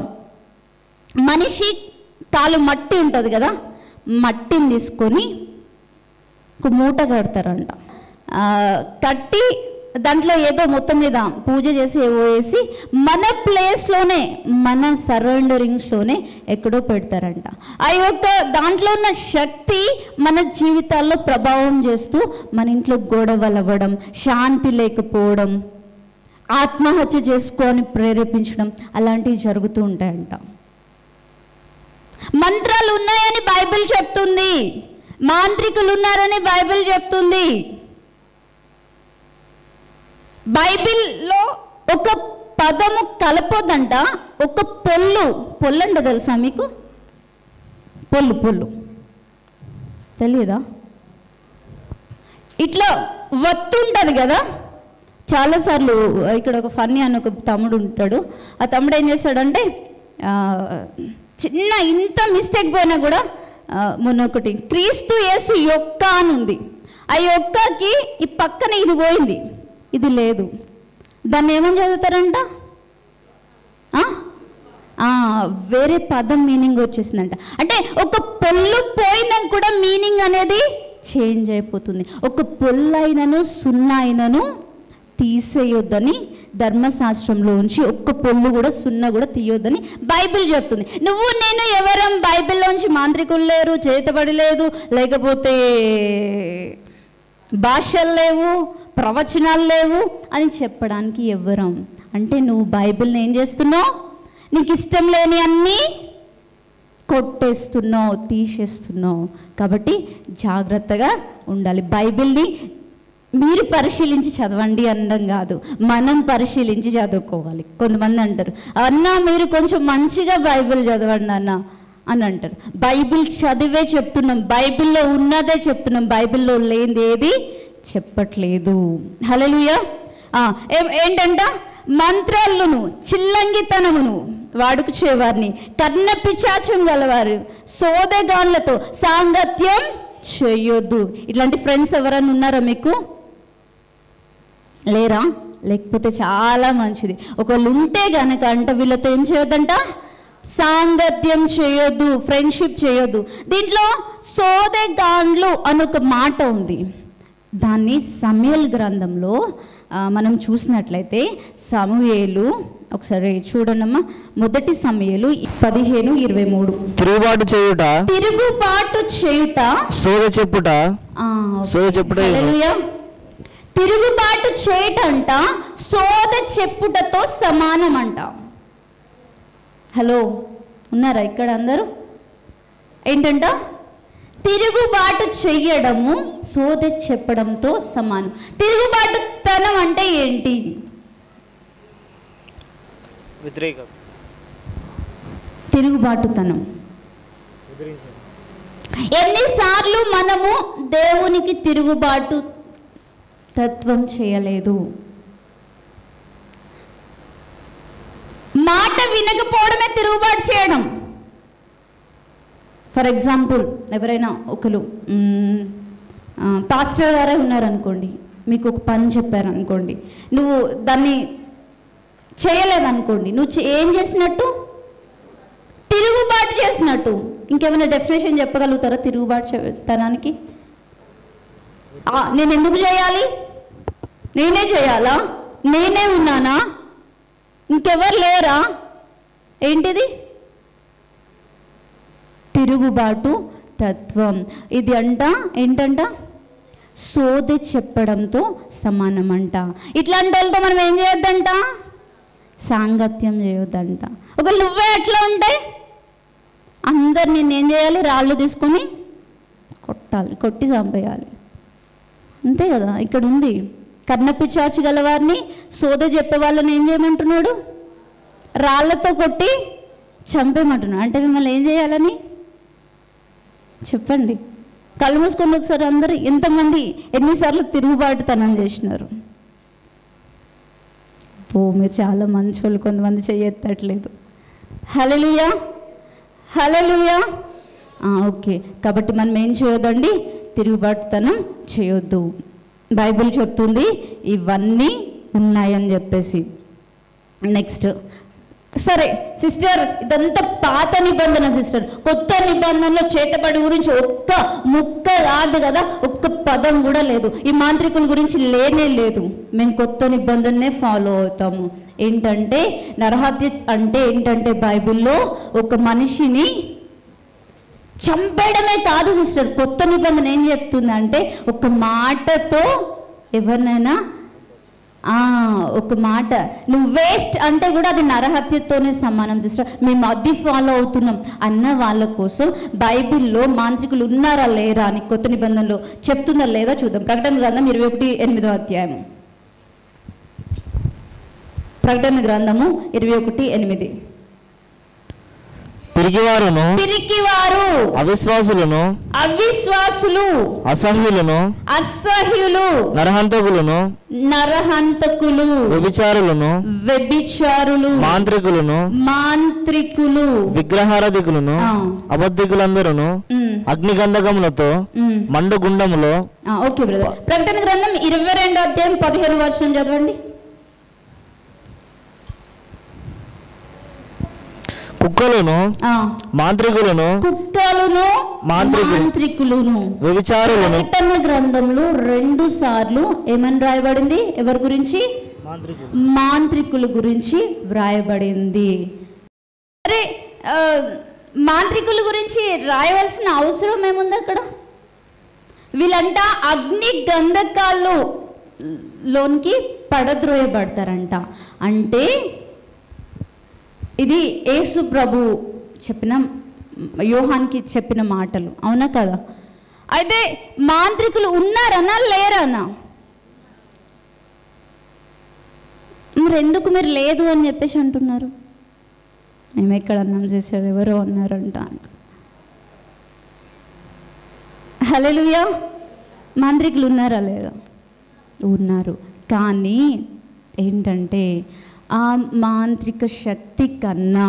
మనిషి కాలు మట్టి ఉంటుంది కదా మట్టిని తీసుకొని ఒక మూట కడతారంట ఆ, కట్టి దాంట్లో ఏదో మొత్తం మీద పూజ చేసి ఏవో వేసి మన ప్లేస్లోనే మన సరౌండరింగ్స్లోనే ఎక్కడో పెడతారంట ఆ యొక్క దాంట్లో ఉన్న శక్తి మన జీవితాల్లో ప్రభావం చేస్తూ మన ఇంట్లో గొడవలు అవ్వడం శాంతి లేకపోవడం ఆత్మహత్య చేసుకొని ప్రేరేపించడం అలాంటివి జరుగుతూ ఉంటాయంట మంత్రాలు ఉన్నాయని బైబిల్ చెప్తుంది మాంత్రికులు ఉన్నారని బైబిల్ చెప్తుంది బైబిల్లో ఒక పదము కలపొద్దంట ఒక పొల్లు పొల్లంట తెలుసా మీకు పొల్లు పొల్లు తెలియదా ఇట్లా వత్తు ఉంటుంది కదా చాలాసార్లు ఇక్కడ ఒక ఫన్నీ అని ఒక తమ్ముడు ఉంటాడు ఆ తమ్ముడు ఏం చేస్తాడంటే ఆ, చిన్న ఇంత మిస్టేక్ పోయినా కూడా ఆ, మొన్న ఒకటి క్రీస్తు యేసు యొక్క అని ఉంది ఆ యొక్కకి ఈ పక్కన ఇది పోయింది ఇది లేదు దాన్ని ఏమని చదువుతారంట ఆ? ఆ, వేరే పదం మీనింగ్ వచ్చేసిందంట అంటే ఒక పొల్లు పోయినా కూడా మీనింగ్ అనేది చేంజ్ అయిపోతుంది ఒక పొల్లు అయినను సున్నా అయినను తీసేయొద్దని ధర్మశాస్త్రంలో ఉంచి ఒక్క పొల్లు కూడా సున్నా కూడా తీయొద్దని బైబిల్ చెప్తుంది నువ్వు నేను ఎవరం బైబిల్లోంచి మాంత్రికులు లేరు చేతబడి లేదు లేకపోతే భాషలు లేవు ప్రవచనాలు లేవు అని చెప్పడానికి ఎవ్వరం అంటే నువ్వు బైబిల్ని ఏం చేస్తున్నావు నీకు ఇష్టం లేని అన్నీ కొట్టేస్తున్నావు తీసేస్తున్నావు కాబట్టి జాగ్రత్తగా ఉండాలి బైబిల్ని మీరు పరిశీలించి చదవండి అనడం కాదు మనం పరిశీలించి చదువుకోవాలి కొంతమంది అంటారు అన్న మీరు కొంచెం మంచిగా బైబిల్ చదవండి అన్న అని అంటారు బైబిల్ చదివే చెప్తున్నాం బైబిల్లో ఉన్నదే చెప్తున్నాం బైబిల్లో లేనిది ఏది చెప్పట్లేదు హలోయ ఏంటంట మంత్రాలను చిల్లంగితనమును వాడుకుచేవారిని కర్ణ పిచాచం గలవారు సోదగాన్లతో సాంగత్యం చేయొద్దు ఇట్లాంటి ఫ్రెండ్స్ ఎవరైనా ఉన్నారా మీకు లేరా లేకపోతే చాలా మంచిది ఒకళ్ళు ఉంటే గనక అంట వీళ్ళతో ఏం చేయొద్దంట సాంగత్యం చేయొద్దు ఫ్రెండ్షిప్ చేయొద్దు దీంట్లో సోదెగాండ్లు అని ఒక మాట ఉంది దాన్ని సమయల్ గ్రంథంలో ఆ, మనం చూసినట్లయితే సమూయేలు ఒకసారి చూడండమ్మా మొదటి సమయలు పదిహేను ఇరవై మూడు తిరుగుబాటు చేయుట తిరుగుబాటు చేయుట సోద చెప్పుట ఆ, సోద చెప్పుట హల్లెలూయా. తిరుగుబాటు చేయటంట సోద చెప్పుటతో సమానమంట హలో ఉన్నారా ఇక్కడ అందరూ ఏంటంట తిరుగుబాటు చెయ్యడము సోద చెప్పడంతో సమానం తిరుగుబాటు తనం అంటే ఏంటి వ్యతిరేకం తిరుగుబాటుతనం ఎన్నిసార్లు మనము దేవునికి తిరుగుబాటు తత్వం చేయలేదు మాట వినకపోవడమే తిరుగుబాటు చేయడం ఫర్ ఎగ్జాంపుల్ ఎవరైనా ఒకరు మ్మ్, ఆ, పాస్టర్ గారే ఉన్నారనుకోండి మీకు ఒక పని చెప్పారనుకోండి నువ్వు దాన్ని చేయలేదనుకోండి నువ్వు చే- ఏం చేసినట్టు తిరుగుబాటు చేసినట్టు ఇంకేమైనా డెఫినేషన్ చెప్పగలుగుతారా తిరుగుబాటు చే- తనానికి ఆ, నేను ఎందుకు చేయాలి నేనే చేయాలా నేనే ఉన్నానా ఇంకెవరు లేరా ఏంటిది తిరుగుబాటు తత్వం ఇది అంట ఏంటంట సోదె చెప్పడంతో సమానమంట ఇట్లాంటి వాళ్ళతో మనం ఏం చేయొద్దంట సాంగత్యం చేయొద్దంట ఒక నువ్వే ఎట్లా ఉంటే అందరు నేను ఏం చేయాలి రాళ్ళు తీసుకొని కొట్టాలి కొట్టి చంపేయాలి అంతే కదా ఇక్కడ ఉంది కర్ణపిచాచి గల వారిని సోద చెప్పే వాళ్ళని ఏం చేయమంటున్నాడు రాళ్ళతో కొట్టి చంపేయమంటున్నాడు అంటే మిమ్మల్ని ఏం చేయాలని చెప్పండి కళ్ళు మూసుకొని ఒకసారి అందరూ ఎంతమంది ఎన్నిసార్లు తిరుగుబాటుతనం చేసినారు ఓ మీరు చాలా మంచి వాళ్ళు కొంతమంది చెయ్యెత్తట్లేదు హలలుయా హలలుయా ఓకే కాబట్టి మనం ఏం చేయొద్దండి తిరుగుబాటుతనం చేయొద్దు బైబిల్ చెప్తుంది ఇవన్నీ ఉన్నాయని చెప్పేసి నెక్స్ట్ సరే సిస్టర్ ఇదంతా పాత నిబంధన సిస్టర్ కొత్త నిబంధనలో చేతబడి గురించి ఒక్క ముక్క కాదు కదా ఒక్క పదం కూడా లేదు ఈ మాంత్రికుల గురించి లేనే లేదు మేము కొత్త నిబంధననే ఫాలో అవుతాము ఏంటంటే నరహత్య అంటే ఏంటంటే బైబిల్లో ఒక మనిషిని చంపేయడమే కాదు సిస్టర్ కొత్త నిబంధన ఏం చెప్తుంది అంటే ఒక మాటతో ఎవరినైనా ఆ, ఒక మాట నువ్వు వేస్ట్ అంటే కూడా అది నరహత్యతోనే సమానం సిస్టర్ మేము అది ఫాలో అవుతున్నాం అన్న వాళ్ళ కోసం బైబిల్లో మాంత్రికులు ఉన్నారా లేరా అని కొత్త నిబంధనలో చెప్తుందా లేదా చూద్దాం ప్రకటన గ్రంథం ఇరవై ఒకటి ఎనిమిదో అధ్యాయం ప్రకటన గ్రంథము ఇరవై ఒకటి ఎనిమిది పిరిగివారును పిరికివారు అవిశ్వాసులను అవిశ్వాసులు అసహ్యులను అసహ్యులు నరహంతకులను నరహంతకులు వ్యభిచారులను వ్యభిచారులు మాంత్రికులను మాంత్రికులు విగ్రహారధికులను ఆ. అబద్ధికులందరూ ఉమ్, అగ్నిగంధకములతో ఉమ్. మండు గుండములో ఆ, ఓకే బ్రదర్ ప్రకటన గ్రంథం ఇరవై రెండో అధ్యాయం పదిహేను వర్షం చదవండి కుక్కలను ఆ, మాంత్రికులను కుక్కలును మాంత్రికులు. మాంత్రికులును వ్యభిచారులను ప్రకటన గ్రంథంలో రెండు సార్లు ఏమని రాయబడింది ఎవరి గురించి మాంత్రికుల గురించి వ్రాయబడింది అరే ఆ, మాంత్రికుల గురించి రాయవలసిన అవసరం ఏముంది అక్కడ వీళ్ళంట అగ్ని గంధకాలు లోనికి పడద్రోయబడతారంట అంటే ఇది యేసు ప్రభు చెప్పిన యోహాన్కి చెప్పిన మాటలు అవునా కదా అయితే మాంత్రికులు ఉన్నారనా లేరనా మరి ఎందుకు మీరు లేదు అని చెప్పేసి అంటున్నారు మేము ఎక్కడ అన్నం చేశాడు ఎవరో అన్నారంట హలోయా మాంత్రికులు ఉన్నారా లేదా ఉన్నారు కానీ ఏంటంటే ఆ మాంత్రిక శక్తి కన్నా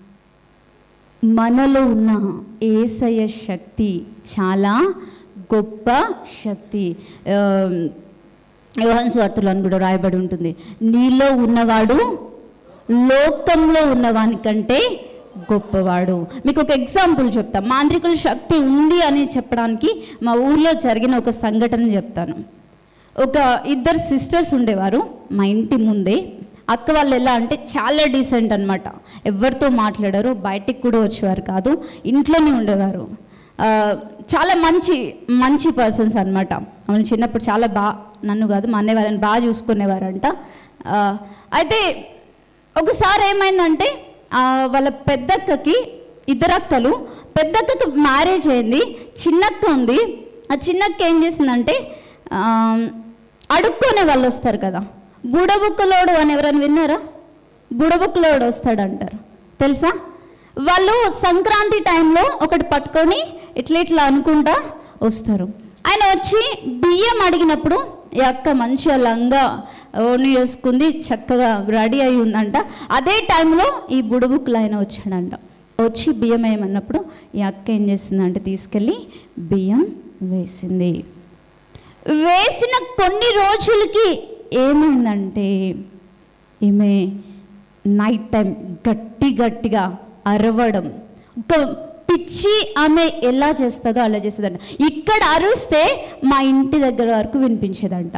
మనలో ఉన్న ఏసయ శక్తి చాలా గొప్ప శక్తి ఆ, యోహాన్ స్వార్థలో అని కూడా రాయబడి ఉంటుంది నీలో ఉన్నవాడు లోకంలో ఉన్నవానికంటే గొప్పవాడు మీకు ఒక ఎగ్జాంపుల్ చెప్తా మాంత్రికుల శక్తి ఉంది అని చెప్పడానికి మా ఊర్లో జరిగిన ఒక సంఘటన చెప్తాను ఒక ఇద్దరు సిస్టర్స్ ఉండేవారు మా ఇంటి ముందే అక్క వాళ్ళు ఎలా అంటే చాలా డీసెంట్ అనమాట ఎవరితో మాట్లాడారు బయటికి కూడా వచ్చేవారు కాదు ఇంట్లోనే ఉండేవారు ఆ, చాలా మంచి మంచి పర్సన్స్ అనమాట ఆమె చిన్నప్పుడు చాలా బాగా నన్ను కాదు మా అన్నయ్య వాళ్ళని బాగా చూసుకునేవారంట ఆ, అయితే ఒకసారి ఏమైందంటే ఆ, వాళ్ళ పెద్దక్కకి ఇద్దరు అక్కలు పెద్దక్కకి మ్యారేజ్ అయింది చిన్నక్క ఉంది ఆ చిన్నక్క ఏం చేసిందంటే ఆ, అడుక్కునే వాళ్ళు వస్తారు కదా బుడబుక్కలోడు అని ఎవరైనా విన్నారా బుడబుక్కలోడు వస్తాడంటారు తెలుసా వాళ్ళు సంక్రాంతి టైంలో ఒకటి పట్టుకొని ఇట్లా ఇట్లా అనుకుంటా వస్తారు ఆయన వచ్చి బియ్యం అడిగినప్పుడు ఈ అక్క మంచిగా లంగా ఓని వేసుకుంది చక్కగా రెడీ అయి ఉందంట అదే టైంలో ఈ బుడుబుక్కులు ఆయన వచ్చాడంట వచ్చి బియ్యం వేయమన్నప్పుడు ఈ అక్క ఏం చేసిందంటే తీసుకెళ్ళి బియ్యం వేసింది వేసిన కొన్ని రోజులకి ఏమైందంటే ఈమె నైట్ టైం గట్టి గట్టిగా అరవడం ఒక పిచ్చి ఆమె ఎలా చేస్తుందో అలా చేసేదంట ఇక్కడ అరుస్తే మా ఇంటి దగ్గర వరకు వినిపించేదంట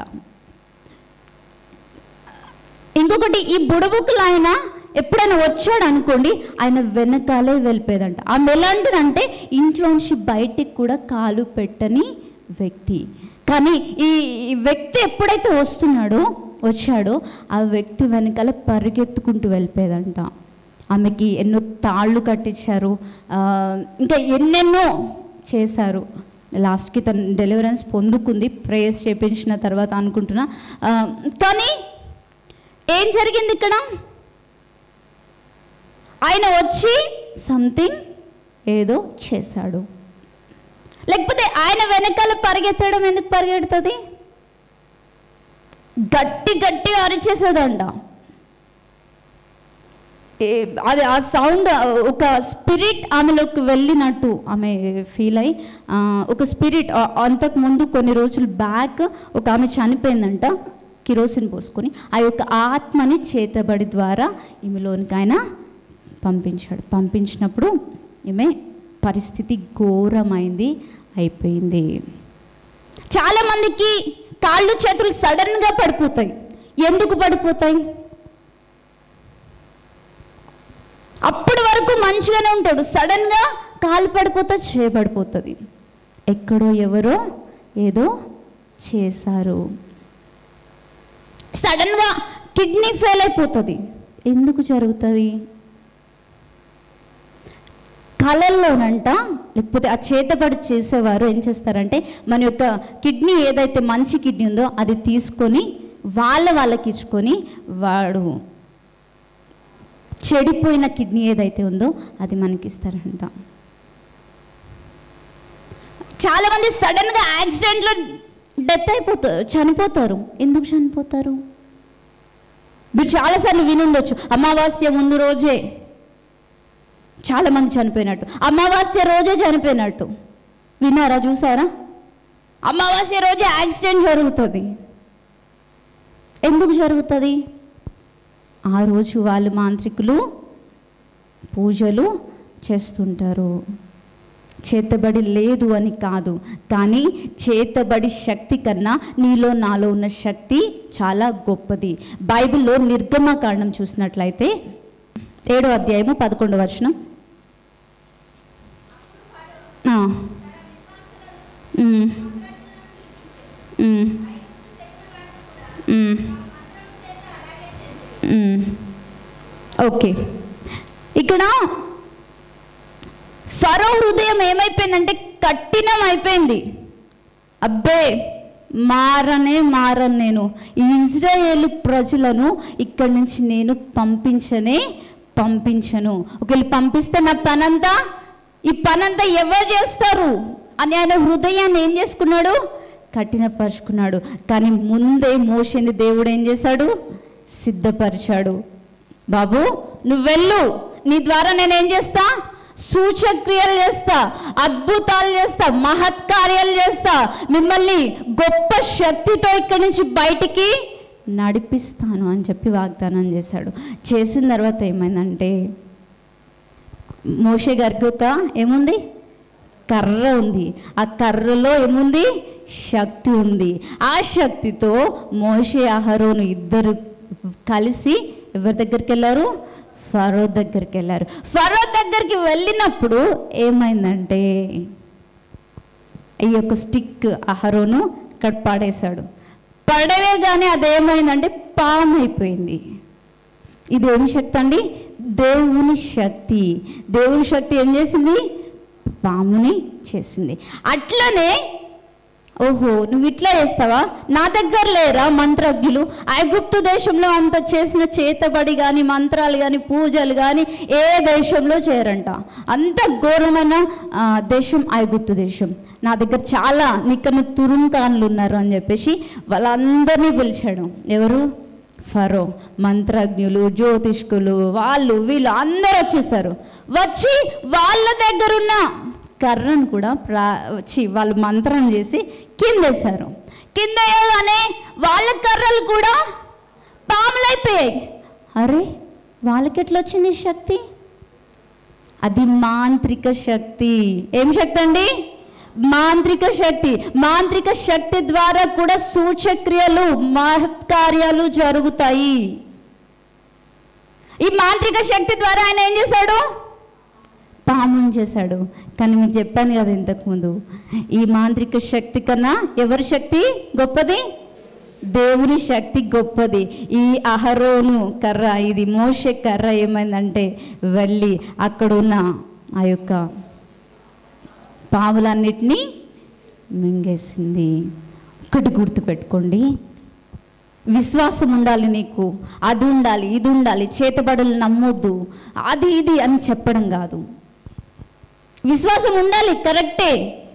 ఇంకొకటి ఈ బుడబుక్కులు ఆయన ఎప్పుడైనా వచ్చాడు అనుకోండి ఆయన వెనకాలే వెళ్ళిపోయేదంట ఆమె ఎలాంటిదంటే ఇంట్లోంచి బయటికి కూడా కాలు పెట్టని వ్యక్తి కానీ ఈ ఈ వ్యక్తి ఎప్పుడైతే వస్తున్నాడో వచ్చాడో ఆ వ్యక్తి వెనకాల పరిగెత్తుకుంటూ వెళ్ళిపోయేదంట ఆమెకి ఎన్నో తాళ్ళు కట్టించారు ఆ, ఇంకా ఎన్నెన్నో చేశారు లాస్ట్కి తను డెలివరెన్స్ పొందుకుంది ప్రేయర్స్ చేపించిన తర్వాత అనుకుంటున్నా ఆ, కానీ ఏం జరిగింది ఇక్కడ ఆయన వచ్చి సంథింగ్ ఏదో చేశాడు లేకపోతే ఆయన వెనకాల పరిగెత్తడం ఎందుకు పరిగెడుతుంది గట్టి గట్టి అరిచేసేదంట ఏ- అది ఆ సౌండ్ ఒక స్పిరిట్ ఆమెలోకి వెళ్ళినట్టు ఆమె ఫీల్ అయి ఆ, ఒక స్పిరిట్ అంతకు ముందు కొన్ని రోజులు బ్యాక్ ఒక ఆమె చనిపోయిందంట కిరోసిన్ పోసుకొని ఆ యొక్క ఆత్మని చేతబడి ద్వారా ఈమెలోనికి ఆయన పంపించాడు పంపించినప్పుడు ఈమె పరిస్థితి ఘోరమైంది అయిపోయింది చాలామందికి కాళ్ళు చేతులు సడన్గా పడిపోతాయి ఎందుకు పడిపోతాయి అప్పటి వరకు మంచిగానే ఉంటాడు సడన్గా కాలు పడిపోతే చేయబడిపోతుంది ఎక్కడో ఎవరో ఏదో చేశారు సడన్గా కిడ్నీ ఫెయిల్ అయిపోతుంది ఎందుకు జరుగుతుంది కళల్లోనంట లేకపోతే ఆ చేతబడి చేసేవారు ఏం చేస్తారంటే మన యొక్క కిడ్నీ ఏదైతే మంచి కిడ్నీ ఉందో అది తీసుకొని వాళ్ళ వాళ్ళకి ఇచ్చుకొని వాడు చెడిపోయిన కిడ్నీ ఏదైతే ఉందో అది మనకి ఇస్తారంట చాలామంది సడన్గా యాక్సిడెంట్లో డెత్ అయిపోతారు చనిపోతారు ఎందుకు చనిపోతారు మీరు చాలాసార్లు వినుండొచ్చు అమావాస్య ముందు రోజే చాలామంది చనిపోయినట్టు అమావాస్య రోజే చనిపోయినట్టు విన్నారా చూసారా అమావాస్య రోజే యాక్సిడెంట్ జరుగుతుంది ఎందుకు జరుగుతుంది ఆ రోజు వాళ్ళు మాంత్రికులు పూజలు చేస్తుంటారు చేతబడి లేదు అని కాదు కానీ చేతబడి శక్తి కన్నా నీలో నాలో ఉన్న శక్తి చాలా గొప్పది బైబిల్లో నిర్గమకాండం చూసినట్లయితే ఏడో అధ్యాయము పదకొండు వచనం ఆ. ఉమ్. ఉమ్. ఉమ్. ఉమ్. ఓకే ఇక్కడ ఫరో హృదయం ఏమైపోయిందంటే కఠినం అయిపోయింది అబ్బే మారనే మారను నేను ఇజ్రాయేల్ ప్రజలను ఇక్కడి నుంచి నేను పంపించనే పంపించను ఒకవేళ పంపిస్తే నా పనంతా ఈ పనంతా ఎవరు చేస్తారు అని ఆయన హృదయాన్ని ఏం చేసుకున్నాడు కఠినపరుచుకున్నాడు కానీ ముందే మోషని దేవుడు ఏం చేశాడు సిద్ధపరిచాడు బాబు నువ్వు వెళ్ళు నీ ద్వారా నేనేం చేస్తా సూచక్రియలు చేస్తా అద్భుతాలు చేస్తా మహత్కార్యాలు చేస్తా మిమ్మల్ని గొప్ప శక్తితో ఇక్కడి నుంచి బయటికి నడిపిస్తాను అని చెప్పి వాగ్దానం చేశాడు చేసిన తర్వాత ఏమైందంటే మోషే గారికి ఒక ఏముంది కర్ర ఉంది ఆ కర్రలో ఏముంది శక్తి ఉంది ఆ శక్తితో మోషే అహరోను ఇద్దరు కలిసి ఎవరి దగ్గరికి వెళ్ళారు ఫరో దగ్గరికి వెళ్ళారు ఫరో దగ్గరికి వెళ్ళినప్పుడు ఏమైందంటే ఈ యొక్క స్టిక్ అహరోను ఇక్కడ పడేశాడు పడవే కానీ అదేమైందంటే పాము అయిపోయింది ఇది ఏమి శక్తి అండి దేవుని శక్తి దేవుని శక్తి ఏం చేసింది పాముని చేసింది అట్లనే ఓహో నువ్వు ఇట్లా చేస్తావా నా దగ్గర లేరా మంత్రజ్ఞులు ఐగుప్తు దేశంలో అంత చేసిన చేతబడి కానీ మంత్రాలు కానీ పూజలు కానీ ఏ దేశంలో చేయరంట అంత ఘోరమైన ఆ, దేశం ఐగుప్తు దేశం నా దగ్గర చాలా నిక్కన తురుంకాన్లు ఉన్నారు అని చెప్పేసి వాళ్ళందరినీ పిలిచాడు ఎవరు ఫరో మంత్రజ్ఞులు జ్యోతిష్కులు వాళ్ళు వీళ్ళు అందరూ వచ్చేసారు వచ్చి వాళ్ళ దగ్గరున్న కర్రను కూడా ప్రా వచ్చి వాళ్ళు మంత్రం చేసి కిందేశారు కింద వేయగానే వాళ్ళ కర్రలు కూడా పాములైపోయాయి అరే వాళ్ళకి ఎట్లా వచ్చింది ఈ శక్తి అది మాంత్రిక శక్తి ఏం శక్తి అండి మాంత్రిక శక్తి మాంత్రిక శక్తి ద్వారా కూడా సూచక్రియలు మహత్కార్యాలు జరుగుతాయి ఈ మాంత్రిక శక్తి ద్వారా ఆయన ఏం చేశాడు పాముని చేశాడు కానీ మీకు చెప్పాను కదా ఇంతకుముందు ఈ మాంత్రిక శక్తి కన్నా ఎవరి శక్తి గొప్పది దేవుని శక్తి గొప్పది ఈ అహరోను కర్ర ఇది మోషే కర్ర ఏమైందంటే వెళ్ళి అక్కడున్న ఆ యొక్క పాములన్నిటినీ మింగేసింది ఒకటి గుర్తుపెట్టుకోండి విశ్వాసం ఉండాలి నీకు అది ఉండాలి ఇది ఉండాలి చేతబడులు నమ్మొద్దు అది ఇది అని చెప్పడం కాదు విశ్వాసం ఉండాలి కరెక్టే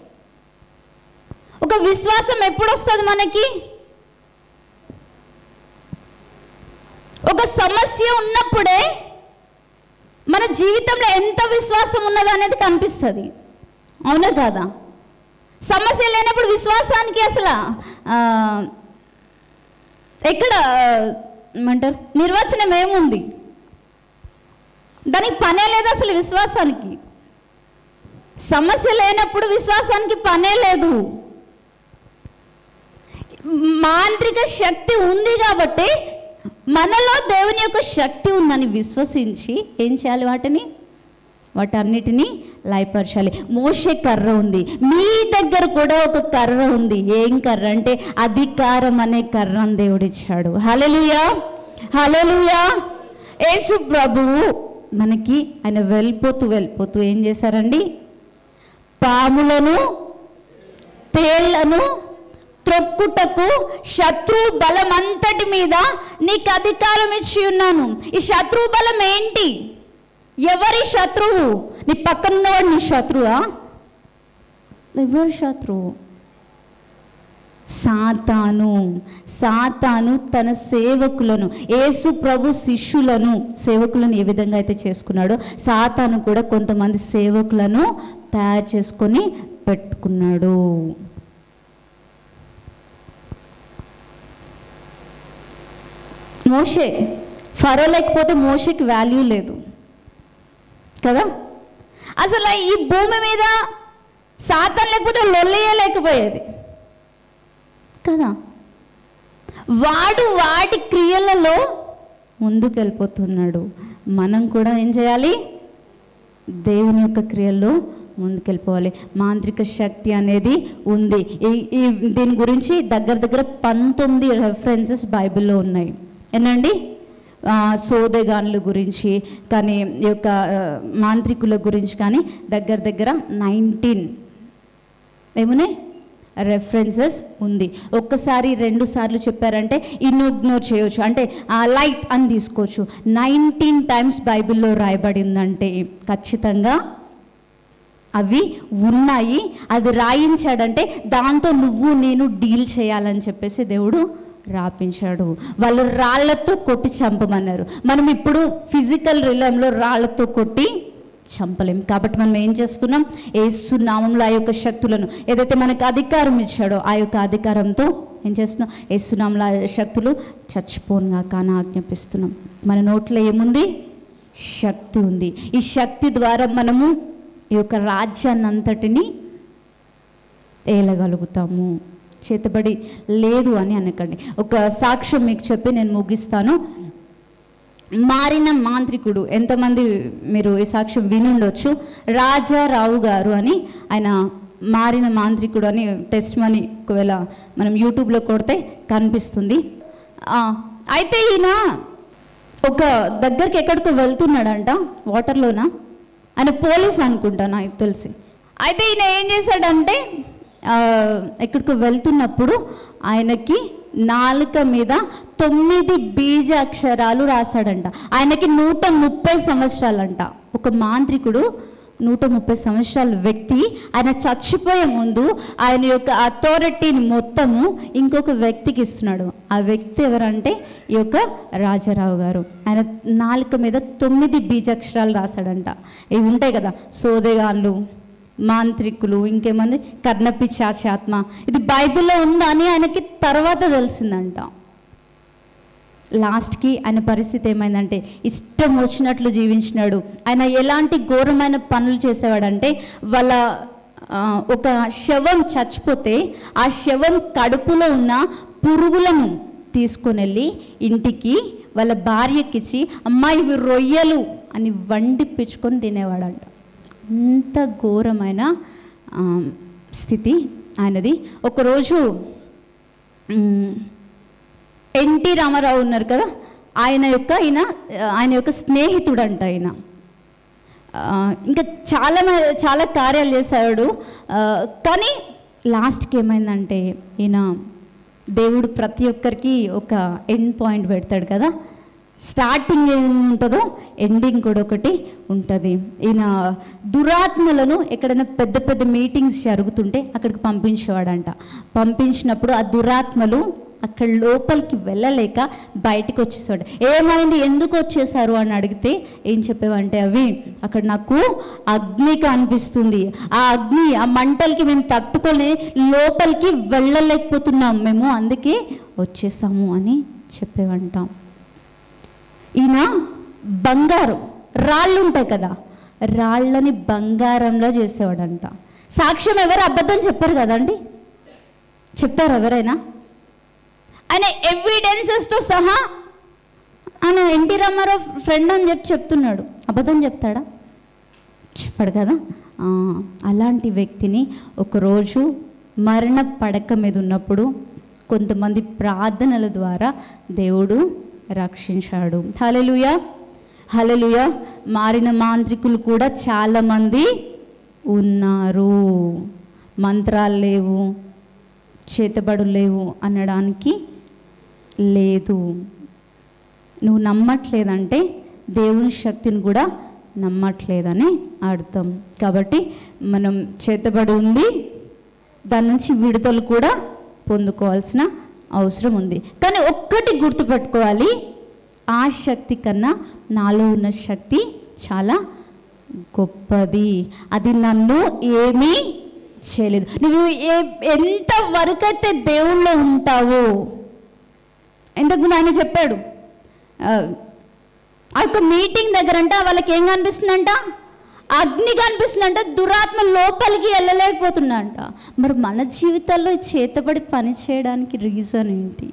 ఒక విశ్వాసం ఎప్పుడు వస్తుంది మనకి ఒక సమస్య ఉన్నప్పుడే మన జీవితంలో ఎంత విశ్వాసం ఉన్నది అనేది కనిపిస్తుంది అవునా కాదా సమస్య లేనప్పుడు విశ్వాసానికి అసలు ఆ, ఎక్కడ ఏమంటారు నిర్వచనం ఏముంది దానికి పనే లేదు అసలు విశ్వాసానికి సమస్య లేనప్పుడు విశ్వాసానికి పనే లేదు మాంత్రిక శక్తి ఉంది కాబట్టి మనలో దేవుని యొక్క శక్తి ఉందని విశ్వసించి ఏం చేయాలి వాటిని వాటన్నిటినీ లయపరచాలి మోషే కర్ర ఉంది మీ దగ్గర కూడా ఒక కర్ర ఉంది ఏం కర్ర అంటే అధికారం అనే కర్రను దేవుడిచ్చాడు హలలుయా హలలుయా యేసు ప్రభువు మనకి ఆయన వెళ్ళిపోతూ వెళ్ళిపోతూ ఏం చేశారండి పాములను తేళ్లను త్రొక్కుటకు శత్రు బలం అంతటి మీద నీకు అధికారం ఇచ్చి ఉన్నాను ఈ శత్రు బలం ఏంటి ఎవరి శత్రువు నీ పక్కన ఉన్నవాడు నీ శత్రువా ఎవరి శత్రువు సాతాను సాతాను తన సేవకులను యేసు ప్రభు శిష్యులను సేవకులను ఏ విధంగా అయితే చేసుకున్నాడో సాతాను కూడా కొంతమంది సేవకులను తయారు చేసుకొని పెట్టుకున్నాడు మోషే ఫరో లేకపోతే మోషేకి వాల్యూ లేదు కదా అసలు ఈ భూమి మీద సాతాన్ లేకపోతే లొల్లేయలేకపోయేది కదా వాడు వాడి క్రియలలో ముందుకెళ్ళిపోతున్నాడు మనం కూడా ఏం చేయాలి దేవుని యొక్క క్రియల్లో ముందుకెళ్ళిపోవాలి మాంత్రిక శక్తి అనేది ఉంది ఈ ఈ దీని గురించి దగ్గర దగ్గర పంతొమ్మిది రెఫరెన్సెస్ బైబిల్లో ఉన్నాయి ఏనండి ఆ, సోదెగాన్ల గురించి కానీ ఈ యొక్క ఆ, మాంత్రికుల గురించి కానీ దగ్గర దగ్గర నైన్టీన్ ఏమున్నాయి రెఫరెన్సెస్ ఉంది ఒక్కసారి రెండు సార్లు చెప్పారంటే ఇన్ను ఇగ్నోర్ చేయొచ్చు అంటే లైట్ అని తీసుకోవచ్చు నైన్టీన్ టైమ్స్ బైబిల్లో రాయబడిందంటే ఖచ్చితంగా అవి ఉన్నాయి అది రాయించాడంటే దాంతో నువ్వు నేను డీల్ చేయాలని చెప్పేసి దేవుడు రాపించాడు వాళ్ళు రాళ్లతో కొట్టి చంపమన్నారు మనం ఇప్పుడు ఫిజికల్ రిలంలో రాళ్లతో కొట్టి చంపలేం కాబట్టి మనం ఏం చేస్తున్నాం ఏసు నామంలో ఆ యొక్క శక్తులను ఏదైతే మనకు అధికారం ఇచ్చాడో ఆ యొక్క అధికారంతో ఏం చేస్తున్నాం ఏసునామంలో ఆ శక్తులు చచ్చిపోనుగా కానీ ఆజ్ఞాపిస్తున్నాం మన నోట్లో ఏముంది శక్తి ఉంది ఈ శక్తి ద్వారా మనము ఈ యొక్క రాజ్యాన్ని అంతటిని ఏలగలుగుతాము చేతబడి లేదు అని అనకండి ఒక సాక్ష్యం మీకు చెప్పి నేను ముగిస్తాను మారిన మాంత్రికుడు ఎంతమంది మీరు ఈ సాక్ష్యం వినుండొచ్చు రాజారావు గారు అని ఆయన మారిన మాంత్రికుడు అని టెస్ట్ మనీ ఒకవేళ మనం యూట్యూబ్లో కొడితే కనిపిస్తుంది ఆ, అయితే ఈయన ఒక దగ్గరికి ఎక్కడికో వెళ్తున్నాడంట వాటర్లోనా ఆయన పోలీస్ అనుకుంటా నాకు తెలిసి అయితే ఈయన ఏం చేశాడంటే ఆ, ఎక్కడికో వెళ్తున్నప్పుడు ఆయనకి నాలుక మీద తొమ్మిది బీజ అక్షరాలు రాశాడంట ఆయనకి నూట ముప్పై సంవత్సరాలంట ఒక మాంత్రికుడు నూట ముప్పై సంవత్సరాల వ్యక్తి ఆయన చచ్చిపోయే ముందు ఆయన యొక్క అథారిటీని మొత్తము ఇంకొక వ్యక్తికి ఇస్తున్నాడు ఆ వ్యక్తి ఎవరంటే ఈ యొక్క రాజారావు గారు ఆయన నాలుక మీద తొమ్మిది బీజాక్షరాలు రాశాడంట ఇవి ఉంటాయి కదా సోదెగాళ్ళు మాంత్రికులు ఇంకేమంది కర్ణపిచాచాత్మ ఇది బైబిల్లో ఉందా అని ఆయనకి తర్వాత తెలిసిందంట లాస్ట్కి ఆయన పరిస్థితి ఏమైందంటే ఇష్టం వచ్చినట్లు జీవించినాడు ఆయన ఎలాంటి ఘోరమైన పనులు చేసేవాడంటే వాళ్ళ ఆ, ఒక శవం చచ్చిపోతే ఆ శవం కడుపులో ఉన్న పురుగులను తీసుకొని వెళ్ళి ఇంటికి వాళ్ళ భార్యకిచ్చి అమ్మా ఇవి రొయ్యలు అని వండిపించుకొని తినేవాడంట అంత ఘోరమైన ఆ, స్థితి ఆయనది ఒకరోజు మ్, ఎన్టీ రామారావు ఉన్నారు కదా ఆయన యొక్క ఈయన ఆయన యొక్క స్నేహితుడు అంట ఆయన ఆ, ఇంకా చాలా మ- చాలా కార్యాలు చేశాడు ఆ, కానీ లాస్ట్కి ఏమైందంటే ఈయన దేవుడు ప్రతి ఒక్కరికి ఒక ఎండ్ పాయింట్ పెడతాడు కదా స్టార్టింగ్ ఏం ఉంటుందో ఎండింగ్ కూడా ఒకటి ఉంటుంది ఈయన దురాత్మలను ఎక్కడైనా పెద్ద పెద్ద మీటింగ్స్ జరుగుతుంటే అక్కడికి పంపించేవాడంట పంపించినప్పుడు ఆ దురాత్మలు అక్కడ లోపలికి వెళ్ళలేక బయటికి వచ్చేసాడు ఏమైంది ఎందుకు వచ్చేసారు అని అడిగితే ఏం చెప్పేవంటే అవి అక్కడ నాకు అగ్ని కనిపిస్తుంది ఆ అగ్ని ఆ మంటలకి మేము తట్టుకొని లోపలికి వెళ్ళలేకపోతున్నాం మేము అందుకే వచ్చేసాము అని చెప్పేవంటాం ఈయన బంగారం రాళ్ళు ఉంటాయి కదా రాళ్ళని బంగారంలో చేసేవాడంట సాక్ష్యం ఎవరు అబద్ధం చెప్పారు కదండి చెప్తారు ఎవరైనా ఆయన ఎవిడెన్సెస్తో సహా ఆయన ఎన్టీ రామారావు ఫ్రెండ్ అని చెప్పి చెప్తున్నాడు అబద్ధం చెప్తాడా చెప్పాడు కదా ఆ, అలాంటి వ్యక్తిని ఒకరోజు మరణ పడక మీద ఉన్నప్పుడు కొంతమంది ప్రార్థనల ద్వారా దేవుడు రక్షించాడు హలలుయ హలలుయ మారిన మాంత్రికులు కూడా చాలామంది ఉన్నారు మంత్రాలు లేవు చేతబడు లేవు అనడానికి లేదు నువ్వు నమ్మట్లేదంటే దేవుని శక్తిని కూడా నమ్మట్లేదని అర్థం కాబట్టి మనం చేతబడి ఉంది దాని నుంచి విడుదల కూడా పొందుకోవాల్సిన అవసరం ఉంది కానీ ఒక్కటి గుర్తుపెట్టుకోవాలి ఆ శక్తి కన్నా నాలో ఉన్న శక్తి చాలా గొప్పది అది నన్ను ఏమీ చేయలేదు నువ్వు ఏ ఎంత వరకైతే దేవుళ్ళో ఉంటావో ఇంతకు ఆయన చెప్పాడు ఆ, ఆ యొక్క మీటింగ్ దగ్గర అంట వాళ్ళకి ఏం కనిపిస్తుందంట అగ్ని కనిపిస్తుందంట దురాత్మ లోపలికి వెళ్ళలేకపోతుందంట మరి మన జీవితాల్లో ఈ చేతబడి పని చేయడానికి రీజన్ ఏంటి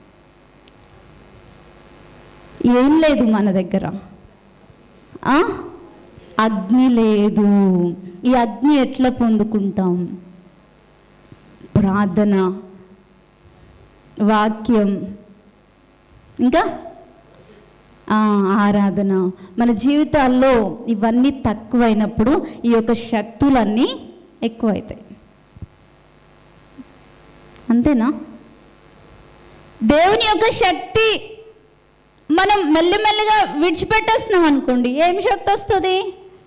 ఏం లేదు మన దగ్గర ఆ? అగ్ని లేదు ఈ అగ్ని ఎట్లా పొందుకుంటాం ప్రార్థన వాక్యం ఇంకా ఆ, ఆరాధన మన జీవితాల్లో ఇవన్నీ తక్కువైనప్పుడు ఈ యొక్క శక్తులన్నీ ఎక్కువైతాయి అంతేనా దేవుని యొక్క శక్తి మనం మెల్లిమెల్లిగా విడిచిపెట్టేస్తున్నాం అనుకోండి ఏం శక్తి వస్తుంది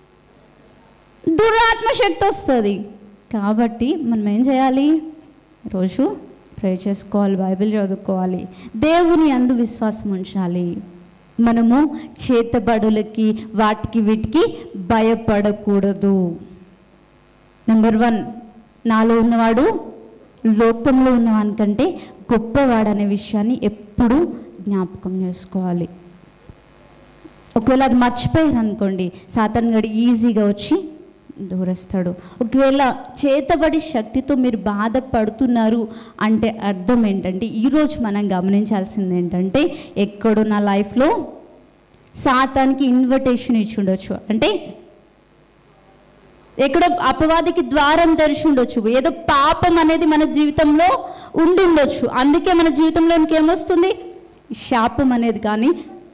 దురాత్మ శక్తి వస్తుంది కాబట్టి మనం ఏం చేయాలి రోజు ప్రే చేసుకోవాలి బైబిల్ చదువుకోవాలి దేవుని అందు విశ్వాసం ఉంచాలి మనము చేతబడులకి వాటికి వీటికి భయపడకూడదు నెంబర్ వన్ నాలో ఉన్నవాడు లోకంలో ఉన్నవానికంటే గొప్పవాడు అనే విషయాన్ని ఎప్పుడూ జ్ఞాపకం చేసుకోవాలి ఒకవేళ అది మర్చిపోయారు అనుకోండి సాతాన్ గడి ఈజీగా వచ్చి దూరేస్తాడు ఒకవేళ చేతబడి శక్తితో మీరు బాధపడుతున్నారు అంటే అర్థం ఏంటంటే ఈరోజు మనం గమనించాల్సింది ఏంటంటే ఎక్కడో నా లైఫ్లో సాతానికి ఇన్విటేషన్ ఇచ్చి ఉండొచ్చు అంటే ఎక్కడో అపవాదికి ద్వారం తెరిచి ఉండొచ్చు ఏదో పాపం అనేది మన జీవితంలో ఉండి ఉండొచ్చు అందుకే మన జీవితంలోనికి ఏమొస్తుంది శాపం అనేది కానీ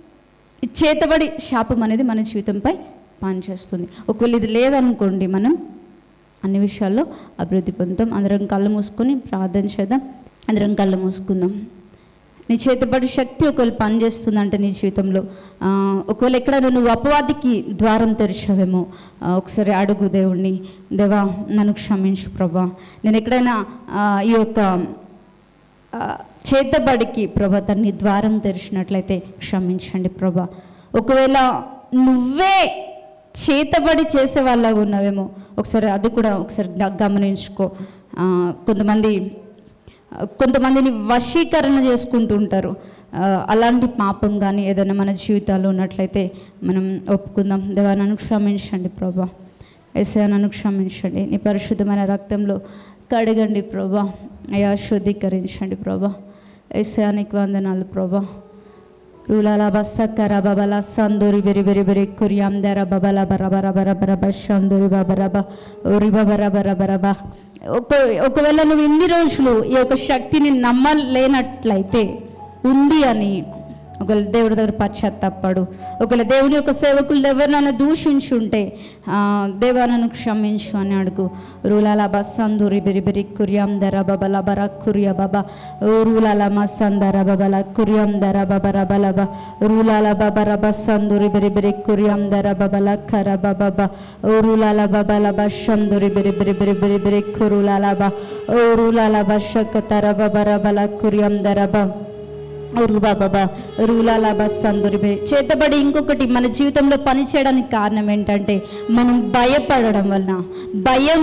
ఈ చేతబడి శాపం అనేది మన జీవితంపై పనిచేస్తుంది ఒకవేళ ఇది లేదనుకోండి మనం అన్ని విషయాల్లో అభివృద్ధి పొందుతాం అందరం కళ్ళు మూసుకొని ప్రార్థన చేద్దాం అందరం కళ్ళు మూసుకుందాం నీ చేతబడి శక్తి ఒకవేళ పనిచేస్తుందంటే నీ జీవితంలో ఆ, ఒకవేళ ఎక్కడైనా నువ్వు అపవాదికి ద్వారం తెరిచావేమో ఆ, ఒకసారి అడుగు దేవుణ్ణి దేవా నన్ను క్షమించు ప్రభా నేను ఎక్కడైనా ఆ, ఈ యొక్క ఆ, చేతబడికి ప్రభా తన్ని ద్వారం తెరిచినట్లయితే క్షమించండి ప్రభా ఒకవేళ నువ్వే చేతబడి చేసే వాళ్ళగా ఉన్నావేమో ఒకసారి అది కూడా ఒకసారి గ- గమనించుకో ఆ, కొంతమంది ఆ, కొంతమందిని వశీకరణ చేసుకుంటూ ఉంటారు ఆ, అలాంటి పాపం కానీ ఏదైనా మన జీవితాల్లో ఉన్నట్లయితే మనం ఒప్పుకుందాం దేవా నన్ను క్షమించండి ప్రభా ఎస్ఐ నన్ను క్షమించండి నీ పరిశుద్ధమైన రక్తంలో కడగండి ప్రభా అయా శుద్ధీకరించండి ప్రభా ఎస్ఐనికి వందనాలు ప్రభా రూలాల బస్సక్కర బబల సందూరి బెరి బెరి బెరి కురియాం దర బబల బర బర బర బర బ సందూరి బబరబ ఉరి బబర బర బరబ ఒక ఒకవేళ నువ్వు ఇన్ని రోజులు ఈ యొక్క శక్తిని నమ్మలేనట్లయితే ఉంది అని ఒకవేళ దేవుడి దగ్గర పశ్చాత్తాపడు ఒకవేళ దేవుని యొక్క సేవకులు ఎవరినైనా దూషించుంటే ఆ, దేవా నన్ను క్షమించు అని అడుగు రూలాల బస్సందూరి బెరి బెరి కురియాం దర బబల బర కురియ బబ రూలాల మసందర బబల కురియం దర బబర బలబ రూలాల బబర బస్సందూరి బెరి బెరి కురియం దర బబల కర బబ రూలాల బబల బషందూరి బెరి బెరి బెరి బెరి బెరి కురులాల బ రూలాల బషక తర బబర బల కురియం దర బ బాబా రూలాల బస్ అందరి చేతబడి ఇంకొకటి మన జీవితంలో పని చేయడానికి కారణం ఏంటంటే మనం భయపడడం వలన భయం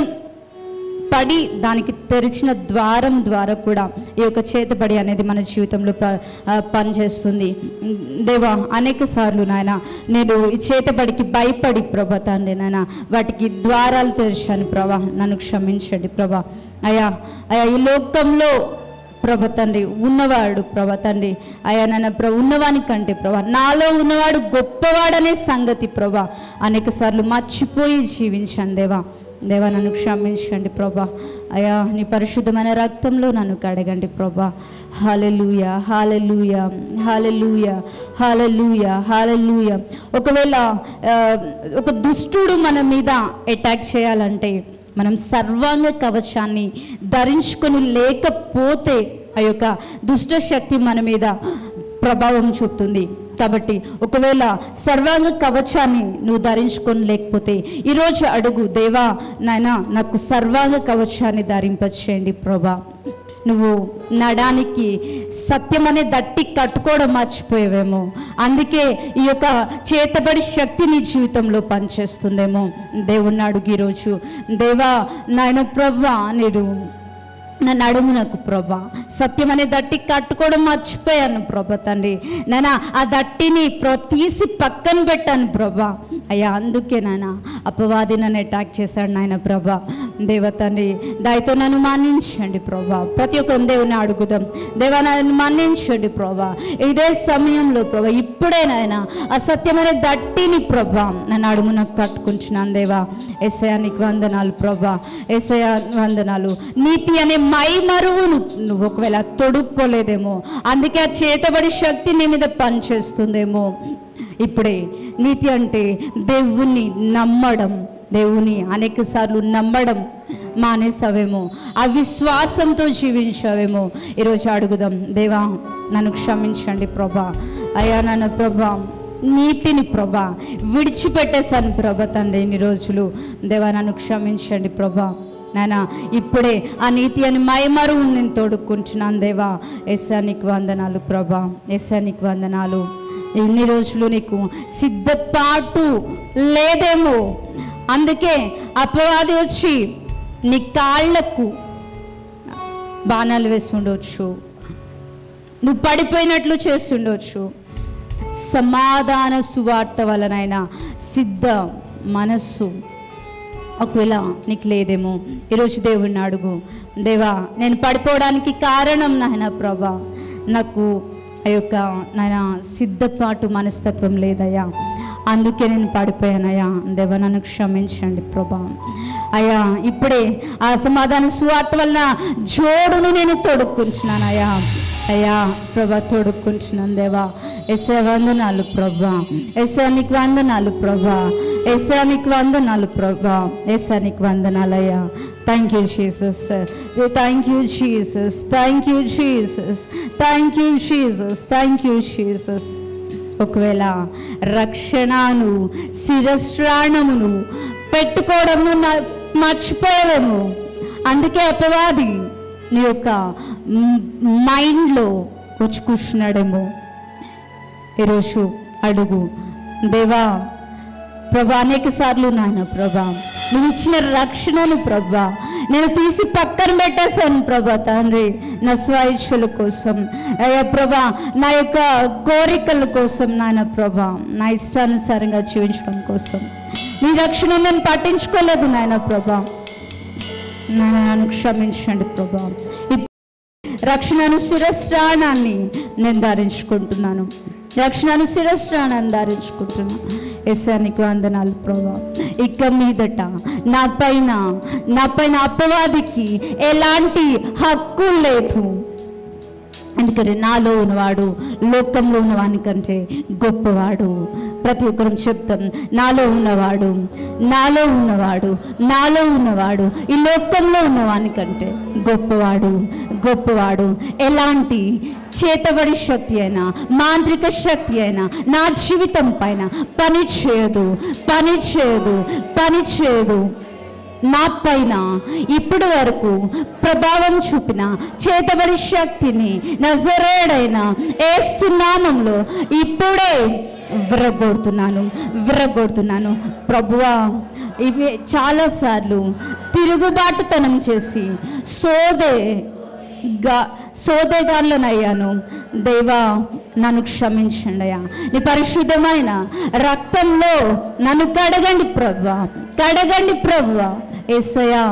పడి దానికి తెరిచిన ద్వారం ద్వారా కూడా ఈ యొక్క చేతబడి అనేది మన జీవితంలో ప ఆ, పనిచేస్తుంది దేవా అనేక సార్లు నాయన నేను ఈ చేతబడికి భయపడి ప్రభా తండ్రి నాయన వాటికి ద్వారాలు తెరిచాను ప్రభా నన్ను క్షమించండి ప్రభా అయా అయా ఈ లోకంలో ప్రభ తండ్రి ఉన్నవాడు ప్రభ తండ్రి అయా నన్న ప్రభ ఉన్నవాని కంటే ప్రభ నాలో ఉన్నవాడు గొప్పవాడనే సంగతి ప్రభ అనేక సార్లు మర్చిపోయి జీవించాను దేవా దేవా నన్ను క్షమించండి ప్రభా అయా నీ పరిశుద్ధమైన రక్తంలో నన్ను కడగండి ప్రభా hallelujah hallelujah hallelujah hallelujah hallelujah ఒకవేళ ఆ, ఒక దుష్టుడు మన మీద అటాక్ చేయాలంటే మనం సర్వాంగ కవచాన్ని ధరించుకొని లేకపోతే ఆ యొక్క దుష్ట శక్తి మన మీద ప్రభావం చూపుతుంది కాబట్టి ఒకవేళ సర్వాంగ కవచాన్ని నువ్వు ధరించుకొని లేకపోతే ఈరోజు అడుగు దేవా నాయన నాకు సర్వాంగ కవచాన్ని ధరింపచేయండి ప్రభా నువ్వు నడానికి సత్యం అనే దట్టి కట్టుకోవడం మర్చిపోయావేమో అందుకే ఈ యొక్క చేతబడి శక్తి నీ జీవితంలో పనిచేస్తుందేమో దేవుణ్ణి అడుగు ఈరోజు దేవా నాయన ప్రభా నేను నా నడుమునకు ప్రభా సత్యం అనే దట్టి కట్టుకోవడం మర్చిపోయాను ప్రభా తండ్రి నాన్న ఆ దట్టిని ప్ర తీసి పక్కన పెట్టాను ప్రభా అయ్యా అందుకే నాన్న అపవాది నన్ను అటాక్ చేశాడు నాయన ప్రభా దేవ తండ్రి దాయితో నన్ను మన్నించండి ప్రభా ప్రతి ఒక్కరు దేవుని అడుగుదాం దేవా నన్ను మన్నించండి ప్రభా ఇదే సమయంలో ప్రభా ఇప్పుడే నాయన ఆ సత్యమైన దట్టిని ప్రభా నన్ను అడుగునకు కట్టుకుంటున్నాను దేవా ఎస్ఐయానికి వందనాలు ప్రభా ఎస్ఐయా వందనాలు నీతి అనే మై మరువును నువ్వు ఒకవేళ తొడుక్కోలేదేమో అందుకే ఆ చేతబడి శక్తి నీ మీద పనిచేస్తుందేమో ఇప్పుడే నీతి అంటే దేవుణ్ణి నమ్మడం దేవుని అనేక సార్లు నమ్మడం మానేసావేమో ఆ విశ్వాసంతో జీవించావేమో ఈరోజు అడుగుదాం దేవా నన్ను క్షమించండి ప్రభా అయ్యా నన్ను ప్రభా నీతిని ప్రభా విడిచిపెట్టేశాను ప్రభా తండ్రి ఇన్ని రోజులు దేవా నన్ను క్షమించండి ప్రభా నాన్న ఇప్పుడే ఆ నీతి అని మైమరు నేను తోడుకుంటున్నాను దేవా ఎస్సానికి వందనాలు ప్రభా ఎస్సానికి వందనాలు ఇన్ని రోజులు నీకు సిద్ధపాటు లేదేమో అందుకే అపవాది వచ్చి నీ కాళ్ళకు బాణాలు వేసి ఉండొచ్చు నువ్వు పడిపోయినట్లు చేస్తుండొచ్చు సమాధాన సువార్త వలనైనా సిద్ధ మనస్సు ఒకవేళ నీకు లేదేమో ఈరోజు దేవుణ్ణి అడుగు దేవా నేను పడిపోవడానికి కారణం నాయన ప్రభా నాకు ఆ యొక్క నాయన సిద్ధపాటు మనస్తత్వం లేదయ్యా అందుకే నేను పడిపోయానయ్యా దేవా నన్ను క్షమించండి ప్రభా అయ్యా ఇప్పుడే ఆ సమాధాన సువార్త వలన జోడును నేను తొడుక్కుంటున్నానయ్యా అయ్యా ప్రభా తొడుక్కుంటున్నాను దేవా ఎస్ఐ వందనాలు ప్రభా ఎస్ఐ నీకు వందనాలు ప్రభా ఎస్ఐ నీకు వందనాలు ప్రభా ఎస్ఐ నీకు వందనాలయ్యా thank you Jesus thank you Jesus thank you Jesus thank you Jesus thank you Jesus ఒకవేళ రక్షణను శిరస్త్రాణమును పెట్టుకోవడము నా- మర్చిపోయావేమో అందుకే అపవాది నీ యొక్క మ్- మైండ్లో వచ్చి కూర్చున్నాడేమో ఈరోజు అడుగు దేవా ప్రభా అనేక సార్లు నాయన ప్రభా నువ్వు ఇచ్చిన రక్షణను ప్రభా నేను తీసి పక్కన పెట్టేశాను ప్రభా తండ్రి నా స్వయిచ్ఛల కోసం అయ్యా ప్రభా నా యొక్క కోరికల కోసం నాయన ప్రభా నా ఇష్టానుసారంగా జీవించడం కోసం నీ రక్షణ నేను పట్టించుకోలేదు నాయన ప్రభా నాయన నన్ను క్షమించండి ప్రభా ఇప్ రక్షణను శిరస్త్రాణాన్ని నేను ధరించుకుంటున్నాను రక్షణను శిరస్త్రాణాన్ని ధరించుకుంటున్నాను ఎస్ఆనికి వందనాలు ప్రభా ఇక మీదట నా పైన నా పైన అపవాదికి ఎలాంటి హక్కు లేదు ఎందుకంటే నాలో ఉన్నవాడు లోకంలో ఉన్నవానికంటే గొప్పవాడు ప్రతి ఒక్కరం చెప్తాం నాలో ఉన్నవాడు నాలో ఉన్నవాడు నాలో ఉన్నవాడు ఈ లోకంలో ఉన్నవానికంటే గొప్పవాడు గొప్పవాడు ఎలాంటి చేతబడి శక్తి అయినా మాంత్రిక శక్తి అయినా నా జీవితం పైన పని చేయదు పని చేయదు పని చేయదు నా పైన ఇప్పటి వరకు ప్రభావం చూపిన చేతబడి శక్తిని నజరేడైన ఏసునామంలో ఇప్పుడే విరగొడుతున్నాను విరగొడుతున్నాను ప్రభువా ఇవి చాలాసార్లు తిరుగుబాటుతనం చేసి సోదే గా సోదగాన్లనయ్యాను దేవా నన్ను క్షమించండి అయ్యా నీ పరిశుద్ధమైన రక్తంలో నన్ను కడగండి ప్రభా కడగండి ప్రభా ఏసయ్యా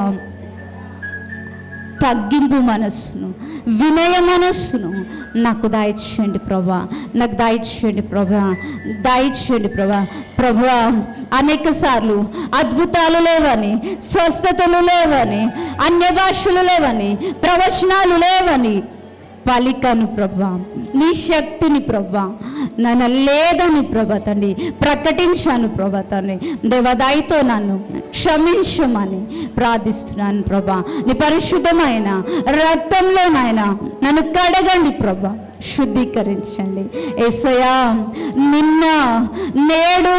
తగ్గింపు మనస్సును వినయ మనస్సును నాకు దయచేయండి ప్రభా నాకు దయచేయండి ప్రభా దయచేయండి ప్రభా ప్రభా అనేక సార్లు అద్భుతాలు లేవని స్వస్థతలు లేవని అన్య భాషలు లేవని ప్రవచనాలు లేవని పలికను ప్రభా నీ శక్తిని ప్రభా నన్ను లేదని ప్రభా తండ్రి ప్రకటించాను ప్రభా తండ్రి దేవదాయితో నన్ను క్షమించమని ప్రార్థిస్తున్నాను ప్రభా నీ పరిశుద్ధమైన రక్తంలో నాయన నన్ను కడగండి ప్రభా శుద్ధీకరించండి ఏసయా నిన్న నేడు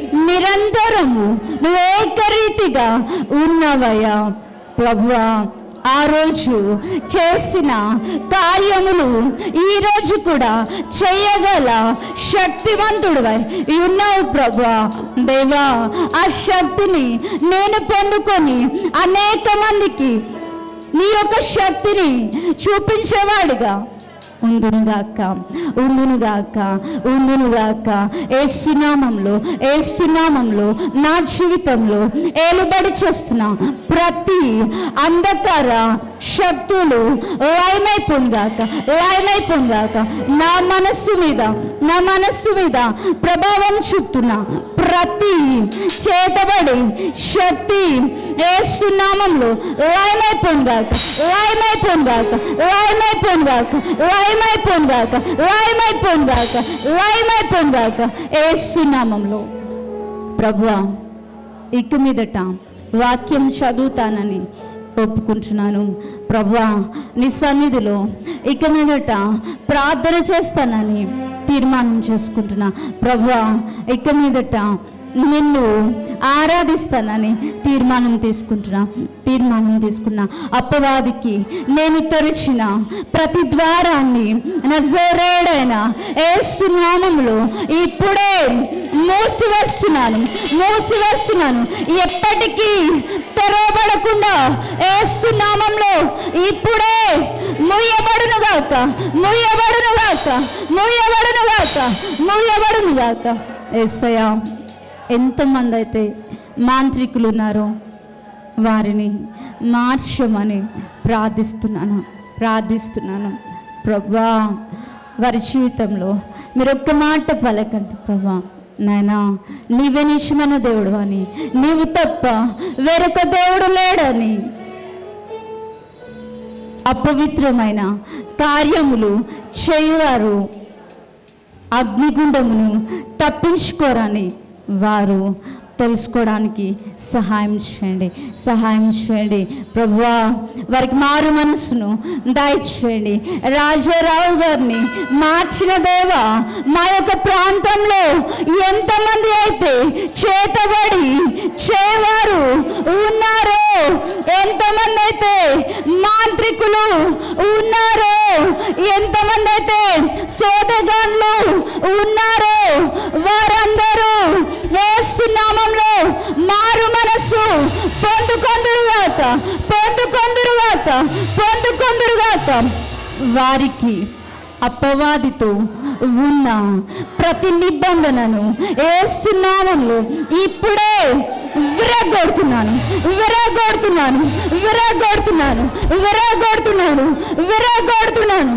నిరంతరము నువ్వు ఏకరీతిగా ఉన్నవయ్యా ప్రభువా ఆ రోజు చేసిన కార్యములు ఈ రోజు కూడా చేయగల శక్తివంతుడువై ఉన్నావు ప్రభా దేవా ఆ శక్తిని నేను పొందుకొని అనేక మందికి నీ యొక్క శక్తిని చూపించేవాడుగా ఉందునుగాక ఉందునుగాక ఉందునుగాక ఏ సునామంలో ఏ సునామంలో నా జీవితంలో ఏలుబడి చేస్తున్న ప్రతి అంధకార శక్తులు లయమైపోగాక లయమైపోగాక నా మనస్సు మీద నా మనస్సు మీద ప్రభావం చూపుతున్న ప్రతి చేతబడి శక్తి ఏ సునామంలో లయమైపోగాక లయమైపోగాక లయమైపోగాక లయమైపోగాక లయమైపోగాక లయమైపోగాక ఏ సునామంలో ప్రభువా ఇక మీదట వాక్యం చదువుతానని ఒప్పుకుంటున్నాను ప్రభువా నీ సన్నిధిలో ఇక మీదట ప్రార్థన చేస్తానని తీర్మానం చేసుకుంటున్నా ప్రభువా ఇక మీదట నిన్ను ఆరాధిస్తానని తీర్మానం తీసుకుంటున్నా తీర్మానం తీసుకున్నా అపవాదికి నేను తెరిచిన ప్రతి ద్వారాన్ని నజరేడైన ఏసునామంలో ఇప్పుడే మూసివేస్తున్నాను మూసివేస్తున్నాను ఎప్పటికీ తెరవబడకుండా ఏసునామంలో ఇప్పుడే ముయ్యబడును గాక ముయ్యబడును గాక ముయ్యబడును గాక ముయ్యబడును గాక ఎస్సయ్యా ఎంతమంది అయితే మాంత్రికులు ఉన్నారో వారిని మార్చమని ప్రార్థిస్తున్నాను ప్రార్థిస్తున్నాను ప్రభా వారి జీవితంలో మీరు ఒక్క మాట పలకండి ప్రభా నాయనా నీవే నిజమైన దేవుడు అని నీవు తప్ప వేరొక దేవుడు లేడని అపవిత్రమైన కార్యములు చేయువారు అగ్నిగుండమును తప్పించుకోరని వారు తెలుసుకోవడానికి సహాయం చేయండి సహాయం చేయండి ప్రభువా వారికి మారు మనస్సును దయచేయండి రాజారావు గారిని మార్చిన దేవ మా యొక్క ప్రాంతంలో ఎంతమంది అయితే చేతబడి చేయవారు ఉన్నారో ఎంతమంది అయితే మాంత్రికులు ఉన్నారో ఎంతమంది అయితే సోదగాన్లు ఉన్నారో వారందరూ ఏసునామంలో మారు మనస్సు పొందుకొందురుగాక పొందుకొందురుగాక పొందుకొందురుగాక వారికి అపవాదితో ఉన్న ప్రతి నిబంధనను ఏసునామంలో ఇప్పుడే విరగొడుతున్నాను విరగొడుతున్నాను విరగొడుతున్నాను విరగొడుతున్నాను విరగొడుతున్నాను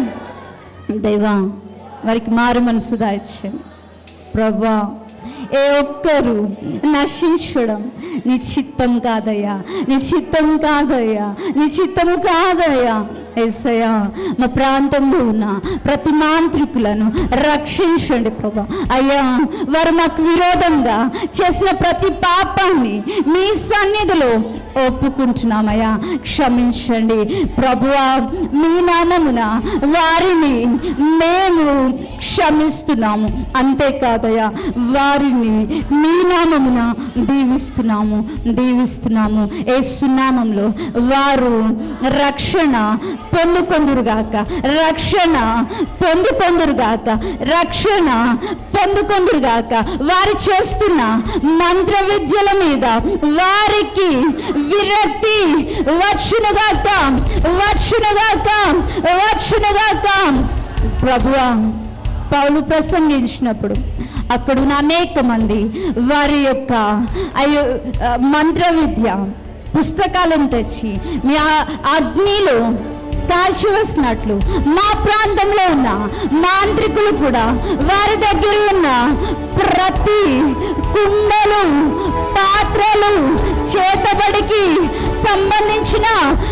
దేవా వారికి మారు మనసు దాయిచ్చాను ప్రభా ఏ ఒక్కరు నశించడం నీ చిత్తం కాదయ్యా నీ చిత్తం కాదయ్యా నీ చిత్తము కాదయ్యా ఎస్సయ్యా మా ప్రాంతంలో ఉన్న ప్రతి మాంత్రికులను రక్షించండి ప్రభా అయ్యా వారు మాకు విరోధంగా చేసిన ప్రతి పాపాన్ని మీ సన్నిధిలో ఒప్పుకుంటున్నామయ్యా క్షమించండి ప్రభువా మీ నామమున వారిని మేము క్షమిస్తున్నాము అంతేకాదయ్యా వారిని మీ నామమున దీవిస్తున్నాము దీవిస్తున్నాము ఏ సున్నామంలో వారు రక్షణ పొందుకొందురుగాక రక్షణ పొందుకొందురుగాక రక్షణ పొందుకొందురుగాక వారు చేస్తున్న మంత్ర విద్యల మీద వారికి విరక్తి వచ్చునుగాక వచ్చునుగాక వచ్చునుగాక ప్రభువా పౌలు ప్రసంగించినప్పుడు అక్కడున్న అనేక మంది వారి యొక్క అయ్యో ఆ, మంత్ర విద్య పుస్తకాలను తెచ్చి మీ ఆ- అగ్నిలో కాల్చివేసినట్లు మా ప్రాంతంలో ఉన్న మాంత్రికులు కూడా వారి దగ్గర ఉన్న ప్రతి కుండలు పాత్రలు చేతబడికి సంబంధించిన ప్రతి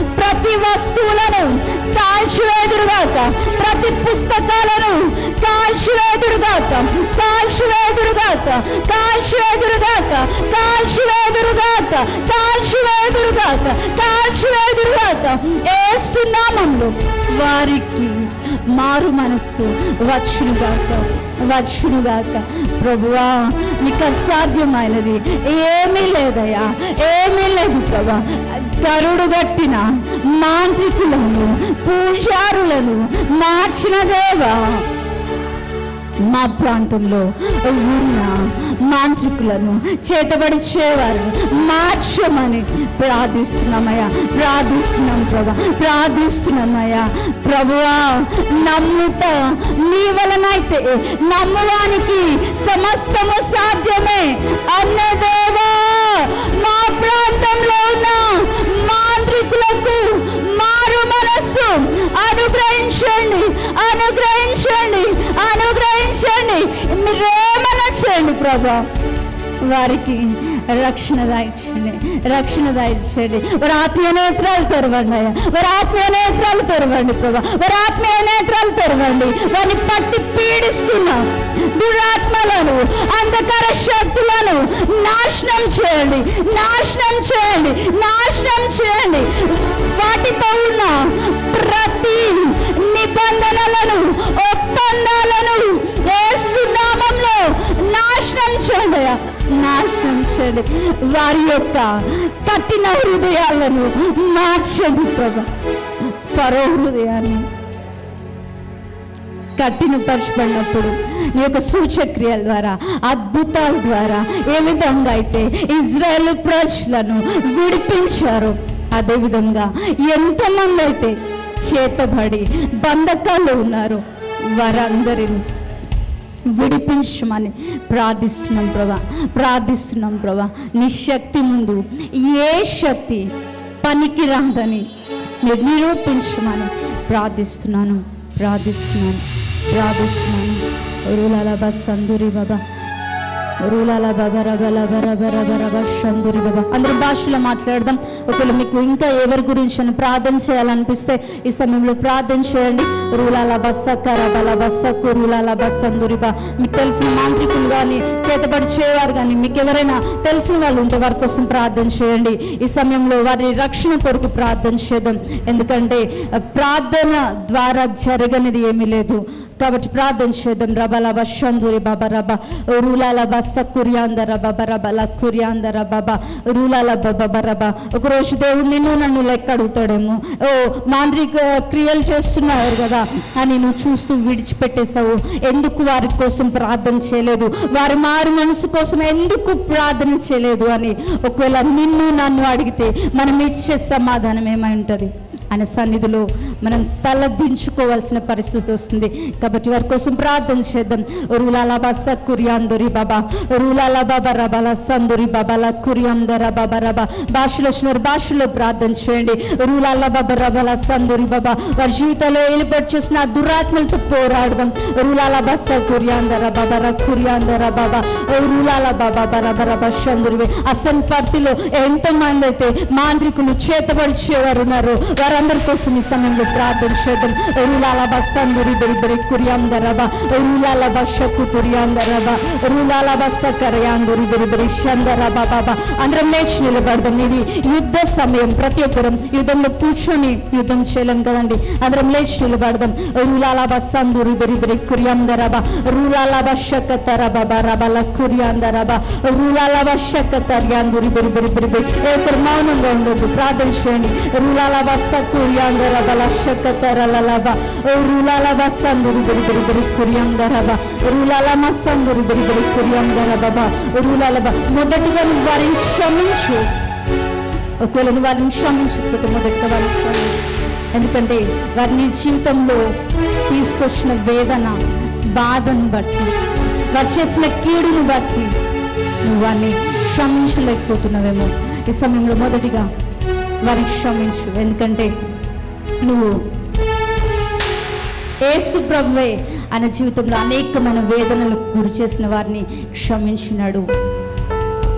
ప్రతి వస్తువులను కాల్చివేదురుగాక ప్రతి పుస్తకాలను కాల్చివేదురుగాక కాల్చివేదురుగాక కాల్చివేదురుగాక కాల్చివేదురుగాక కాల్చివేదురుగాక కాల్చివేదురుగాక ఏసునామంలో వారికి మారు మనస్సు వచ్చునుగాక వచ్చునుగాక ప్రభువా నీకు అసాధ్యమైనది ఏమీ లేదయ్యా ఏమీ లేదు ప్రభా కరుడు గట్టిన మాంత్రికులను పూజారులను మార్చిన దేవా మా ప్రాంతంలో ఉన్న మాంత్రికులను చేతబడిచేవారు మార్చమని ప్రార్థిస్తున్నామయ్యా ప్రార్థిస్తున్నాం ప్రభా ప్రార్థిస్తున్నామయ్యా ప్రభువా నమ్ముట నీ వలనైతే నమ్మువానికి సమస్తము సాధ్యమే అన్నదేవా మా ప్రాంతంలో ఉన్న మాంత్రికులకు మారు మనస్సు అనుగ్రహించండి అనుగ్రహించండి అనుగ్రహించండి మీరేమన్నా చేయండి ప్రభా వారికి రక్షణ దాయించండి రక్షణ దాయించండి వారి ఆత్మీయ నేత్రాలు తెరవండి అయ్యా వారి ఆత్మీయ నేత్రాలు తెరవండి ప్రభా వారి ఆత్మీయ నేత్రాలు తెరవండి వారిని పట్టి పీడిస్తున్న దురాత్మలను అంధకార శక్తులను నాశనం చేయండి నాశనం చేయండి నాశనం చేయండి వాటితో ఉన్న ప్రతి నిబంధనలను ఒప్పందాలను ఏసునామంలో నాశనం చేయండి అయ్యా. నాశనం చేయండి వారి యొక్క కఠిన హృదయాలను మార్చండి ప్రభా ఫరో హృదయాన్ని కఠినపరచబడినప్పుడు నీ యొక్క సూచక్రియల ద్వారా అద్భుతాల ద్వారా ఏ విధంగా అయితే ఇజ్రాయెల్ ప్రజలను విడిపించారో అదేవిధంగా ఎంతమంది అయితే చేతబడి బంధకాలు ఉన్నారో వారందరిని విడిపించమని ప్రార్థిస్తున్నాం ప్రభా ప్రార్థిస్తున్నాం ప్రభా నీ శక్తి ముందు ఏ శక్తి పనికి రాదని మీరు నిరూపించమని ప్రార్థిస్తున్నాను ప్రార్థిస్తున్నాను ప్రార్థిస్తున్నాను రూలాల బస్ సందూరి బాబా రూలాల బాబా రబ లబ రబ రబ రబ షందూరి బాబా అందరూ భాషలో మాట్లాడదాం ఒకవేళ మీకు ఇంకా ఎవరి గురించి అని ప్రార్థన చేయాలనిపిస్తే ఈ సమయంలో ప్రార్థన చేయండి రూలాల బస్సక్క రబల బస్సక్కు రూలాల బస్సందూరి బా మీకు తెలిసిన మాంత్రికులు కానీ చేతబడి చేయవారు కానీ మీకు ఎవరైనా తెలిసిన వాళ్ళు ఉంటే వారి కోసం ప్రార్థన చేయండి ఈ సమయంలో వారి రక్షణ కొరకు ప్రార్థన చేద్దాం ఎందుకంటే ఆ, ప్రార్థన ద్వారా జరగనిది ఏమీ లేదు కాబట్టి ప్రార్థన చేద్దాం రబల బషందూరి బాబా రబ రూలాల బస్స కుర్యాందర బాబ రబల కుర్యాందర బాబా రూలాల బాబా రబ ఒకరోజు దేవుడు నిన్ను నన్ను లెక్క అడుగుతాడేమో ఓ మాంత్రిక క్రియలు చేస్తున్నారు కదా అని నువ్వు చూస్తూ విడిచిపెట్టేశావు ఎందుకు వారి కోసం ప్రార్థన చేయలేదు వారి మారు మనసు కోసం ఎందుకు ప్రార్థన చేయలేదు అని ఒకవేళ నిన్ను నన్ను అడిగితే మనం ఇచ్చే సమాధానం ఏమై ఉంటుంది ఆయన సన్నిధిలో మనం తల దించుకోవాల్సిన పరిస్థితి వస్తుంది కాబట్టి వారి కోసం ప్రార్థన చేద్దాం రూలాల బస్స కురియాందరి బాబా రూలాల బాబా రబాల సందురి బాబాల కురియాందర బాబా రబా భాషలో వచ్చినారు భాషలో ప్రార్థన చేయండి రూలాల బాబా రబాల సందురి బాబా వారి జీవితంలో ఏలుబడి చేసిన ఆ దురాత్మలతో పోరాడదాం రూలాల బస్స కురియాందర బాబా ర కురియాందర బాబా రూలాల బాబా బరబ రబ సందురి అసలు పార్టీలో ఎంతమంది అయితే మాంత్రికులు చేతబడిచేవారు ఉన్నారు వారందరి కోసం ఈ సమయంలో ప్రార్థన చేద్దాం రూలాల బస్సందురి బెరి బెరి కురియాందరబ రూలాల బస్స కుతురియాందరబ రూలాల బస్స కరయాందురి బెరి బెరి షందరబ బాబా అందరం లేచి నిలబడదాం ఇది యుద్ధ సమయం ప్రతి ఒక్కరం యుద్ధంలో కూర్చొని యుద్ధం చేయలేం కదండి అందరం లేచి నిలబడదాం రూలాల బస్సందురి బెరి బెరి కురియాందరబ రూలాల బస్సక తరబ రబల కురియాందరబ రూలాల బస్సక తర్యాందురి బెరి బెరి బెరి బెరి ఏ ఒక్కరు మౌనంగా ఉండొద్దు ప్రార్థన చేయండి రూలాల బస్స కురియాందర బల శక తరలలబ రూలాల బస్సందురి బెరి బెరి బెరి కురియాందరబ రూలాల మస్సందురి బెరి బెరి కురియాందరబ రూలాల బ మొదటిగా నువ్వు వారిని క్షమించు ఒకవేళ నువ్వు వారిని క్షమించకపోతే మొదటిగా వారిని క్షమించు ఎందుకంటే వారి నీ జీవితంలో తీసుకొచ్చిన వేదన బాధను బట్టి వారు చేసిన కీడును బట్టి నువ్వు వారిని క్షమించలేకపోతున్నావేమో ఈ సమయంలో మొదటిగా వారిని క్షమించు ఎందుకంటే నువ్వు యేసు ప్రభువే ఆయన జీవితంలో అనేకమైన వేదనలకు గురి చేసిన వారిని క్షమించినాడు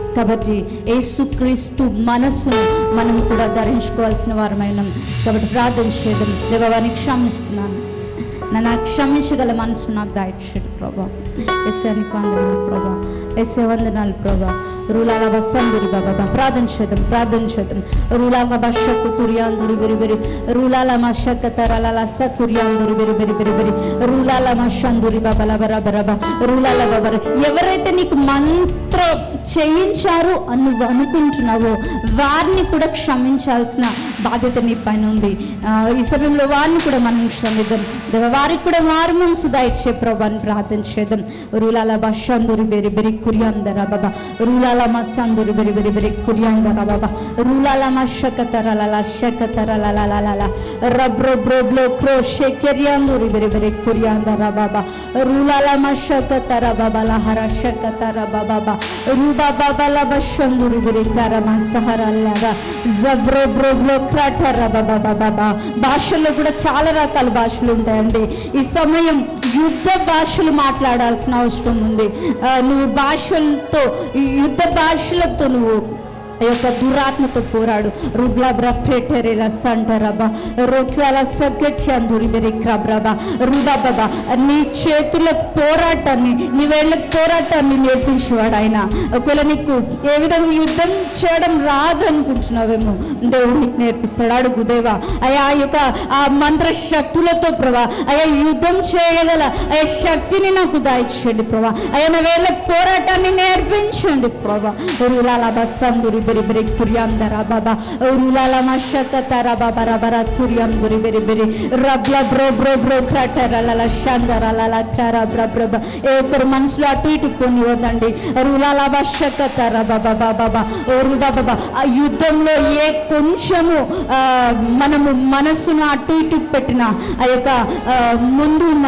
కాబట్టి యేసుక్రీస్తు మనస్సును మనం కూడా ధరించుకోవాల్సిన వారమైనాం కాబట్టి ప్రార్థన చేద్దాం దేవాన్ని క్షమిస్తున్నాను నన్ను క్షమించగల మనసు నాకు దాయిచ్చాడు ప్రభా ఎస్ఐనికి వందనాలు ప్రభా ఎస్ఐ వందనాలు ప్రభా రూలాల బస్సందురి బాబా ప్రార్థన చేద్దాం ప్రార్థన చేద్దాం రూలాల బషకు తురియాందురి బెరి బెరి రూలాల మషక తరల స తురియాందురి బెరి బెరి బెరి బెరి రూలాల మషందురి బాబల బరబరబ రూలాల బబర ఎవరైతే నీకు మంత్ర చేయించారు అని నువ్వు అనుకుంటున్నావో వారిని కూడా క్షమించాల్సిన బాధ్యత నీ పైన ఉంది ఆ, ఈ సమయంలో వారిని కూడా మనం క్షమిద్దాం దేవ వారికి కూడా మారు మనసు దయచే ప్రభాని ప్రార్థన చేద్దాం రూలాల బషందురి బెరి బెరి కురియాందర బాబా రూలాల మసందురి బెరి బెరి బెరి కురియాందర బాబా రూలాల మషక తరల శక తరల రబ్రో బ్రోబ్లో క్రో షెకెరియాందురి బెరి బెరి కురియాందర బాబా రూలాల మషక తర బాబా లహర శక తర బాబా రూబా బాబా లబ షందురి బెరి తర మసహరల్లరా జబ్రో బ్రోబ్లో క్రాటర బాబా బాబా భాషల్లో కూడా చాలా రకాల భాషలు ఉంటాయండి ఈ సమయం యుద్ధ భాషలు మాట్లాడాల్సిన అవసరం ఉంది ఆ, నువ్వు భాషలతో ఈ యుద్ధ భాషలతో నువ్వు ఈ యొక్క దురాత్మతో పోరాడు రుగ్లా బ్రఫ్రెటరే రసంటరబా రోక్లాల సగ్గట్యాందురి క్రబ్రబా రుబా బాబా నీ చేతుల పోరాటాన్ని నీ వేళ్ళకి పోరాటాన్ని నేర్పించేవాడు ఆయన ఒకవేళ నీకు ఏ విధంగా యుద్ధం చేయడం రాదు అనుకుంటున్నావేమో దేవుడు నీకు నేర్పిస్తాడు అడుగు దేవా అయా ఆ యొక్క ఆ మంత్ర శక్తులతో ప్రభా అయా యుద్ధం చేయగల అయా శక్తిని నాకు దాయిచ్చండి ప్రభా అయా నా వేళ్ళకి పోరాటాన్ని నేర్పించండి ప్రభా రులాల బస్సందురి బెరి బెరి కురియాందర బాబా రులాల మషక తర బాబా రబర కురియాందురి బెరి బెరి రబ్ల బ్రో బ్రో బ్రో క్రటరల షందర లల క్ర బ్ర బ్ర బ. ఏ ఒక్కరు మనసులో అటు ఇటు కొని వదండి రులాల బషక తర బాబా బాబా బా ఓ రుబా బాబా ఆ యుద్ధంలో ఏ కొంచెము ఆ, మనము మనస్సును అటు ఇటు పెట్టిన ఆ యొక్క ఆ, ముందు ఉన్న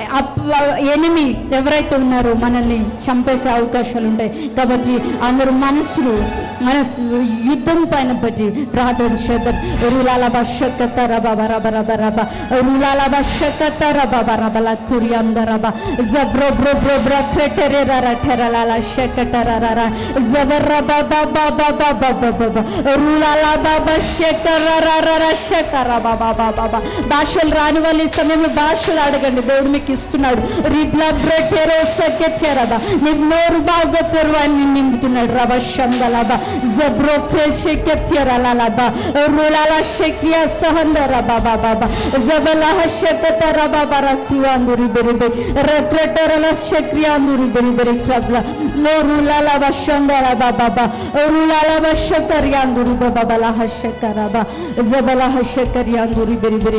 ఎనిమి ఎవరైతే ఉన్నారో మనల్ని చంపేసే అవకాశాలు ఉంటాయి కాబట్టి అందరూ మనస్సులు మనస్సు యుద్ధం పైన బట్టి ప్రార్థన చేద్దాం రులాల బషకత రబ రబ రబ రబ రులాల బషకత రబ రబ ల కురియాంద రబ జబ్రో బ్రో బ్రో బ్ర క్రెటరే రర టెరలాల షకట రర జబర్ రబ బ బ బ బ బ బ బ బ రులాల బ బ షకర రర ర షకర బ బ బ బ బ భాషలు రాని వాళ్ళు ఈ సమయంలో భాషలు అడగండి దేవుడు మీకు ఇస్తున్నాడు రిబ్లా బ్రెటెరో సకెటెరబ నీకు నోరు బాగా తెరవాన్ని నింపుతున్నాడు రబ షంగలబ జబ్రో ప్రేషకెత్యరలబ రులాల షకియా సహందర బబ బబ జబలహ షకత రబ బర క్రియాందురి బెరిబె రక్రటరల షక్రియాందురి బెరిబెరి క్రబ్ల నో రులాల వషందర బబ బ రులాల వషకర్యాందురి బబ బలహ షకరబ జబలహ షకర్యాందురి బెరిబెరి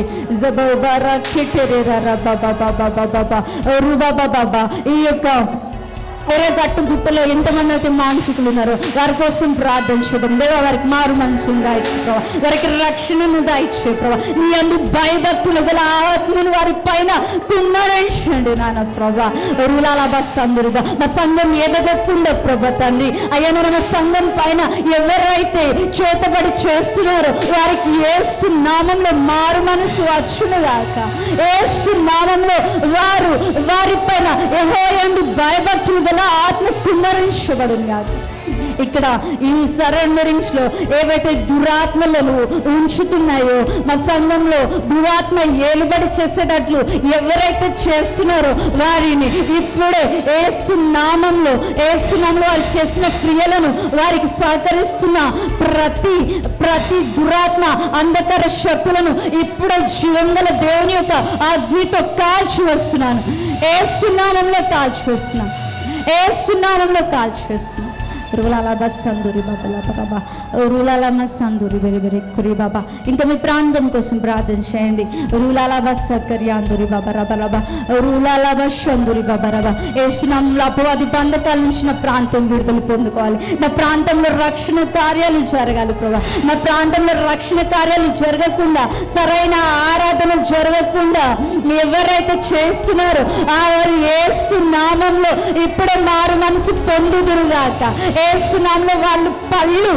జబర కెటెరే రబ బబ బబ బబ రుబ బబ బ ఈ యొక్క ఎర్రగట్టు గుట్టలో ఎంతమంది అయితే మానసికులు ఉన్నారో వారి కోసం ప్రార్థన చేద్దాం దేవా వారికి మారు మనసును దాయిచ్చు ప్రభా వారికి రక్షణను దాయిచ్చే ప్రభా నీ అందు భయభక్తులు గల ఆత్మను వారి పైన కుమ్మరించండి నాన్న ప్రభా రులాల బస్ అందరు మా సంఘం ఎదగకుండా ప్రభా తండ్రి అయ్యా నాన్న మా సంఘం పైన ఎవరైతే చేతబడి చేస్తున్నారో వారికి ఏసు నామంలో మారు మనసు వచ్చును గాక ఏసు నామంలో వారు వారి పైన యెహోవాయందు భయభక్తులు గల ఆత్మ కుమ్మరించబడును గాక ఇక్కడ ఈ సరెండరింగ్స్ లో ఏవైతే దురాత్మలను ఉంచుతున్నాయో మా సంఘంలో దురాత్మ ఏలుబడి చేసేటట్లు ఎవరైతే చేస్తున్నారో వారిని ఇప్పుడే ఏసు నామంలో ఏసు నామంలో వారు చేసిన క్రియలను వారికి సహకరిస్తున్న ప్రతి ప్రతి దురాత్మ అంధకార శక్తులను ఇప్పుడే జీవంగల దేవుని యొక్క అగ్నితో కాల్చి వస్తున్నాను ఏసు నామంలో కాల్చి వస్తున్నాను ఏసు నామంలో కాల్చి వస్తున్నాను రులాల బస్సందూరి బాబా బాబా రులాల మస్సందూరి బెరి బెరి కురి బాబా ఇంకా మీ ప్రాంతం కోసం ప్రార్థన చేయండి రులాల బస్స కర్యాందూరి బాబా రబ రబ రులాల బస్సందూరి బాబా రబ ఏసునామంలో అపవాది బంధకాల నుంచి నా ప్రాంతం విడుదల పొందుకోవాలి నా ప్రాంతంలో రక్షణ కార్యాలు జరగాలి ప్రభా నా ప్రాంతంలో రక్షణ కార్యాలు జరగకుండా సరైన ఆరాధన జరగకుండా ఎవరైతే చేస్తున్నారో ఆ వారు ఏసు నామంలో ఇప్పుడే మారు మనసు పొందుదురుగాక ఏసు నామంలో వాళ్ళు పళ్ళు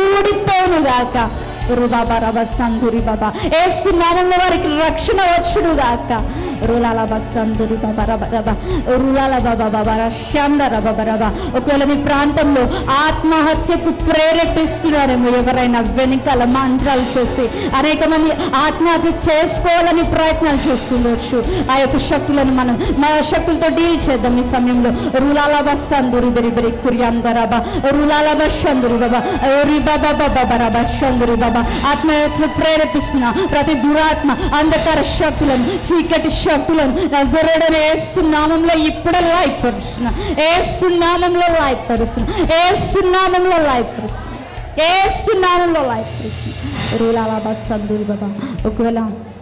ఊడిపోనుగాక రు బాబా రబ సంధురి బాబా ఏసు నామంలో వారికి రక్షణ వచ్చుడుగాక రులాల బస్సందురు బాబా రబ రబ రులాల బాబా బాబా రష్యాంద రబ రబ ఒకవేళ మీ ప్రాంతంలో ఆత్మహత్యకు ప్రేరేపిస్తున్నారేమో ఎవరైనా వెనకాల మంత్రాలు చేసి అనేక మంది ఆత్మహత్య చేసుకోవాలని ప్రయత్నాలు చేస్తుండొచ్చు ఆ యొక్క శక్తులను మనం మన శక్తులతో డీల్ చేద్దాం ఈ సమయంలో రులాల బస్సందురు బెరి బెరి కుర్యాందరబ రులాల బస్సందురు బాబా రి బాబా బాబా బరాబా శందురు బాబా ఆత్మహత్య ప్రేరేపిస్తున్న ప్రతి దురాత్మ అంధకార శక్తులను చీకటి శక్తులను నజరడని ఏసునామంలో ఇప్పుడే లైఫ్ పరుస్తున్నా ఏసునామంలో లైఫ్ పరుస్తున్నా ఏసునామంలో లైఫ్ పరుస్తున్నా ఏసునామంలో లైఫ్ పరుస్తున్నా రులాల బస్సందురు బాబా ఒకవేళ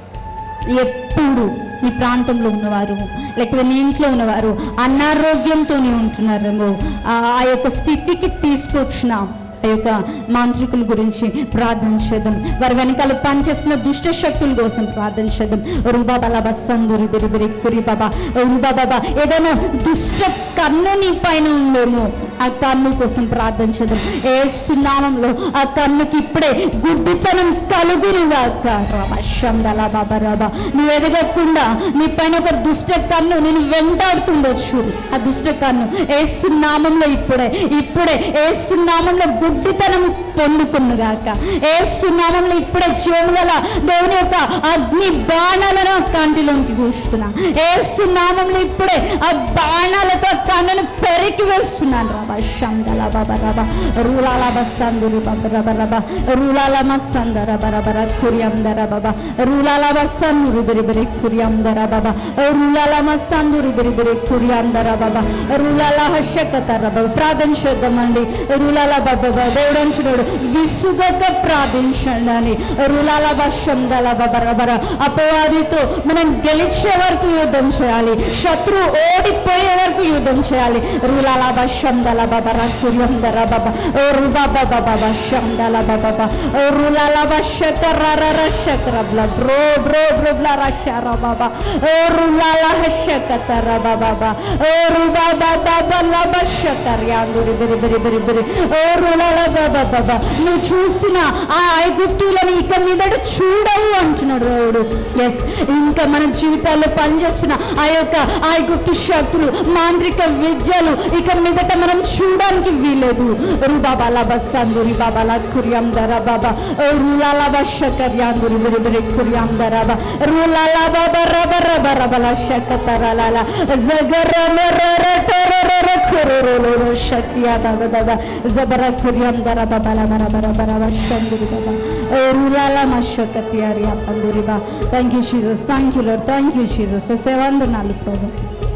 ఎప్పుడు నీ ప్రాంతంలో ఉన్నవారు లేకపోతే నీ ఇంట్లో ఉన్నవారు అనారోగ్యంతోనే ఉంటున్నారేమో ఆ ఆ యొక్క స్థితికి తీసుకొచ్చిన ఆ యొక్క మాంత్రికుల గురించి ప్రార్థన చేద్దాం వారి వెనకాల పనిచేస్తున్న దుష్ట శక్తుల కోసం ప్రార్థన చేద్దాం రూబా బలాబా సందురి బిరి బిరి కురి బాబా రూబా బాబా ఏదైనా దుష్ట కన్ను నీ పైన ఉందేమో ఆ కన్ను కోసం ప్రార్థన చేద్దాం ఏ సున్నామంలో ఆ కన్నుకి ఇప్పుడే గుడ్డితనం కలుగునుగాక రమశందల బాబా రాబా నువ్వు ఎదగకుండా నీ పైన ఒక దుష్ట కన్ను నేను వెంటాడుతుండొచ్చు ఆ దుష్ట కన్ను ఏ సున్నామంలో ఇప్పుడే ఇప్పుడే ఏ సున్నామంలో గుడ్డితనం పొందుకునుగాక ఏ సున్నామంలో ఇప్పుడే జీవము గల దేవుని యొక్క అగ్ని బాణాలను ఆ కంటిలోకి కూస్తున్నా ఏ సున్నామంలో ఇప్పుడే ఆ బాణాలతో ఆ కన్నును పెరికి వేస్తున్నాను రాబా శందల బాబా రబా రూలాల బస్సందురు బాబా రబ రబ రూలాల మస్సంద రబ రబ ర కురియం దర బాబా రూలాల బస్సందురు బిరి బిరి కురియం దర బాబా రూలాల మస్సందురు బిరి బిరి కురియం దర బాబా రూలాల హర్షకత రబ ప్రార్థన చేద్దామండి రూలాల బాబా దేవుడు అంచున్నాడు విసుగక ప్రార్థించండి అని రులాల వర్షం దళ బబరబర అపవాదితో మనం గెలిచే వరకు యుద్ధం చేయాలి శత్రువు ఓడిపోయే వరకు యుద్ధం చేయాలి రులాల వర్షం దళ బబర సూర్యం దర బబ ఓ రుబా బబ వర్షం దళ బబ ఓ రులాల వర్షకర రషకర బ్ల బ్రో బ్రో బ్రో బ్ల రషర బాబా ఓ రులాల హషకతర బాబా ఓ రుబా బాబా బల బషకర్ యాందురి బిరి బిరి బిరి బిరి ఓ రులాల బాబా బాబా నువ్వు చూసిన ఆ ఐగుప్తులను ఇక మీదట చూడవు అంటున్నాడు దేవుడు ఎస్ ఇంకా మన జీవితాల్లో పనిచేస్తున్న ఆ యొక్క ఐగుప్తు శక్తులు మాంత్రిక విద్యలు ఇక మీదట మనం చూడడానికి వీలేదు రుబాబాల బస్సందురి బాబాల కుర్యాం దర బాబా రులాల బషకర్యాందురి బిరి బిరి కుర్యాం దర బా రులాల బాబా రబ రబ రబల శకతరలాల జగర మర టరర కురురురు శక్యా దబ దబ జబర కుర్యాం దర బాబాల బర బర బర వర్షందురి బాబా రులాల మషకత్యారి అప్పందురి బా thank you Jesus thank you Lord thank you Jesus సేవందనాలు ప్రభు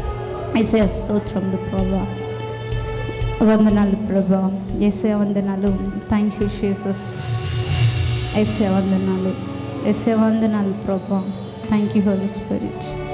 ఏసే స్తోత్రములు ప్రభా వందనాలు ప్రభా ఏసే వందనాలు థ్యాంక్ యూ జీసస్ ఏసే వందనాలు ఏసే వందనాలు ప్రభా థ్యాంక్ యూ హోలీ స్పిరిట్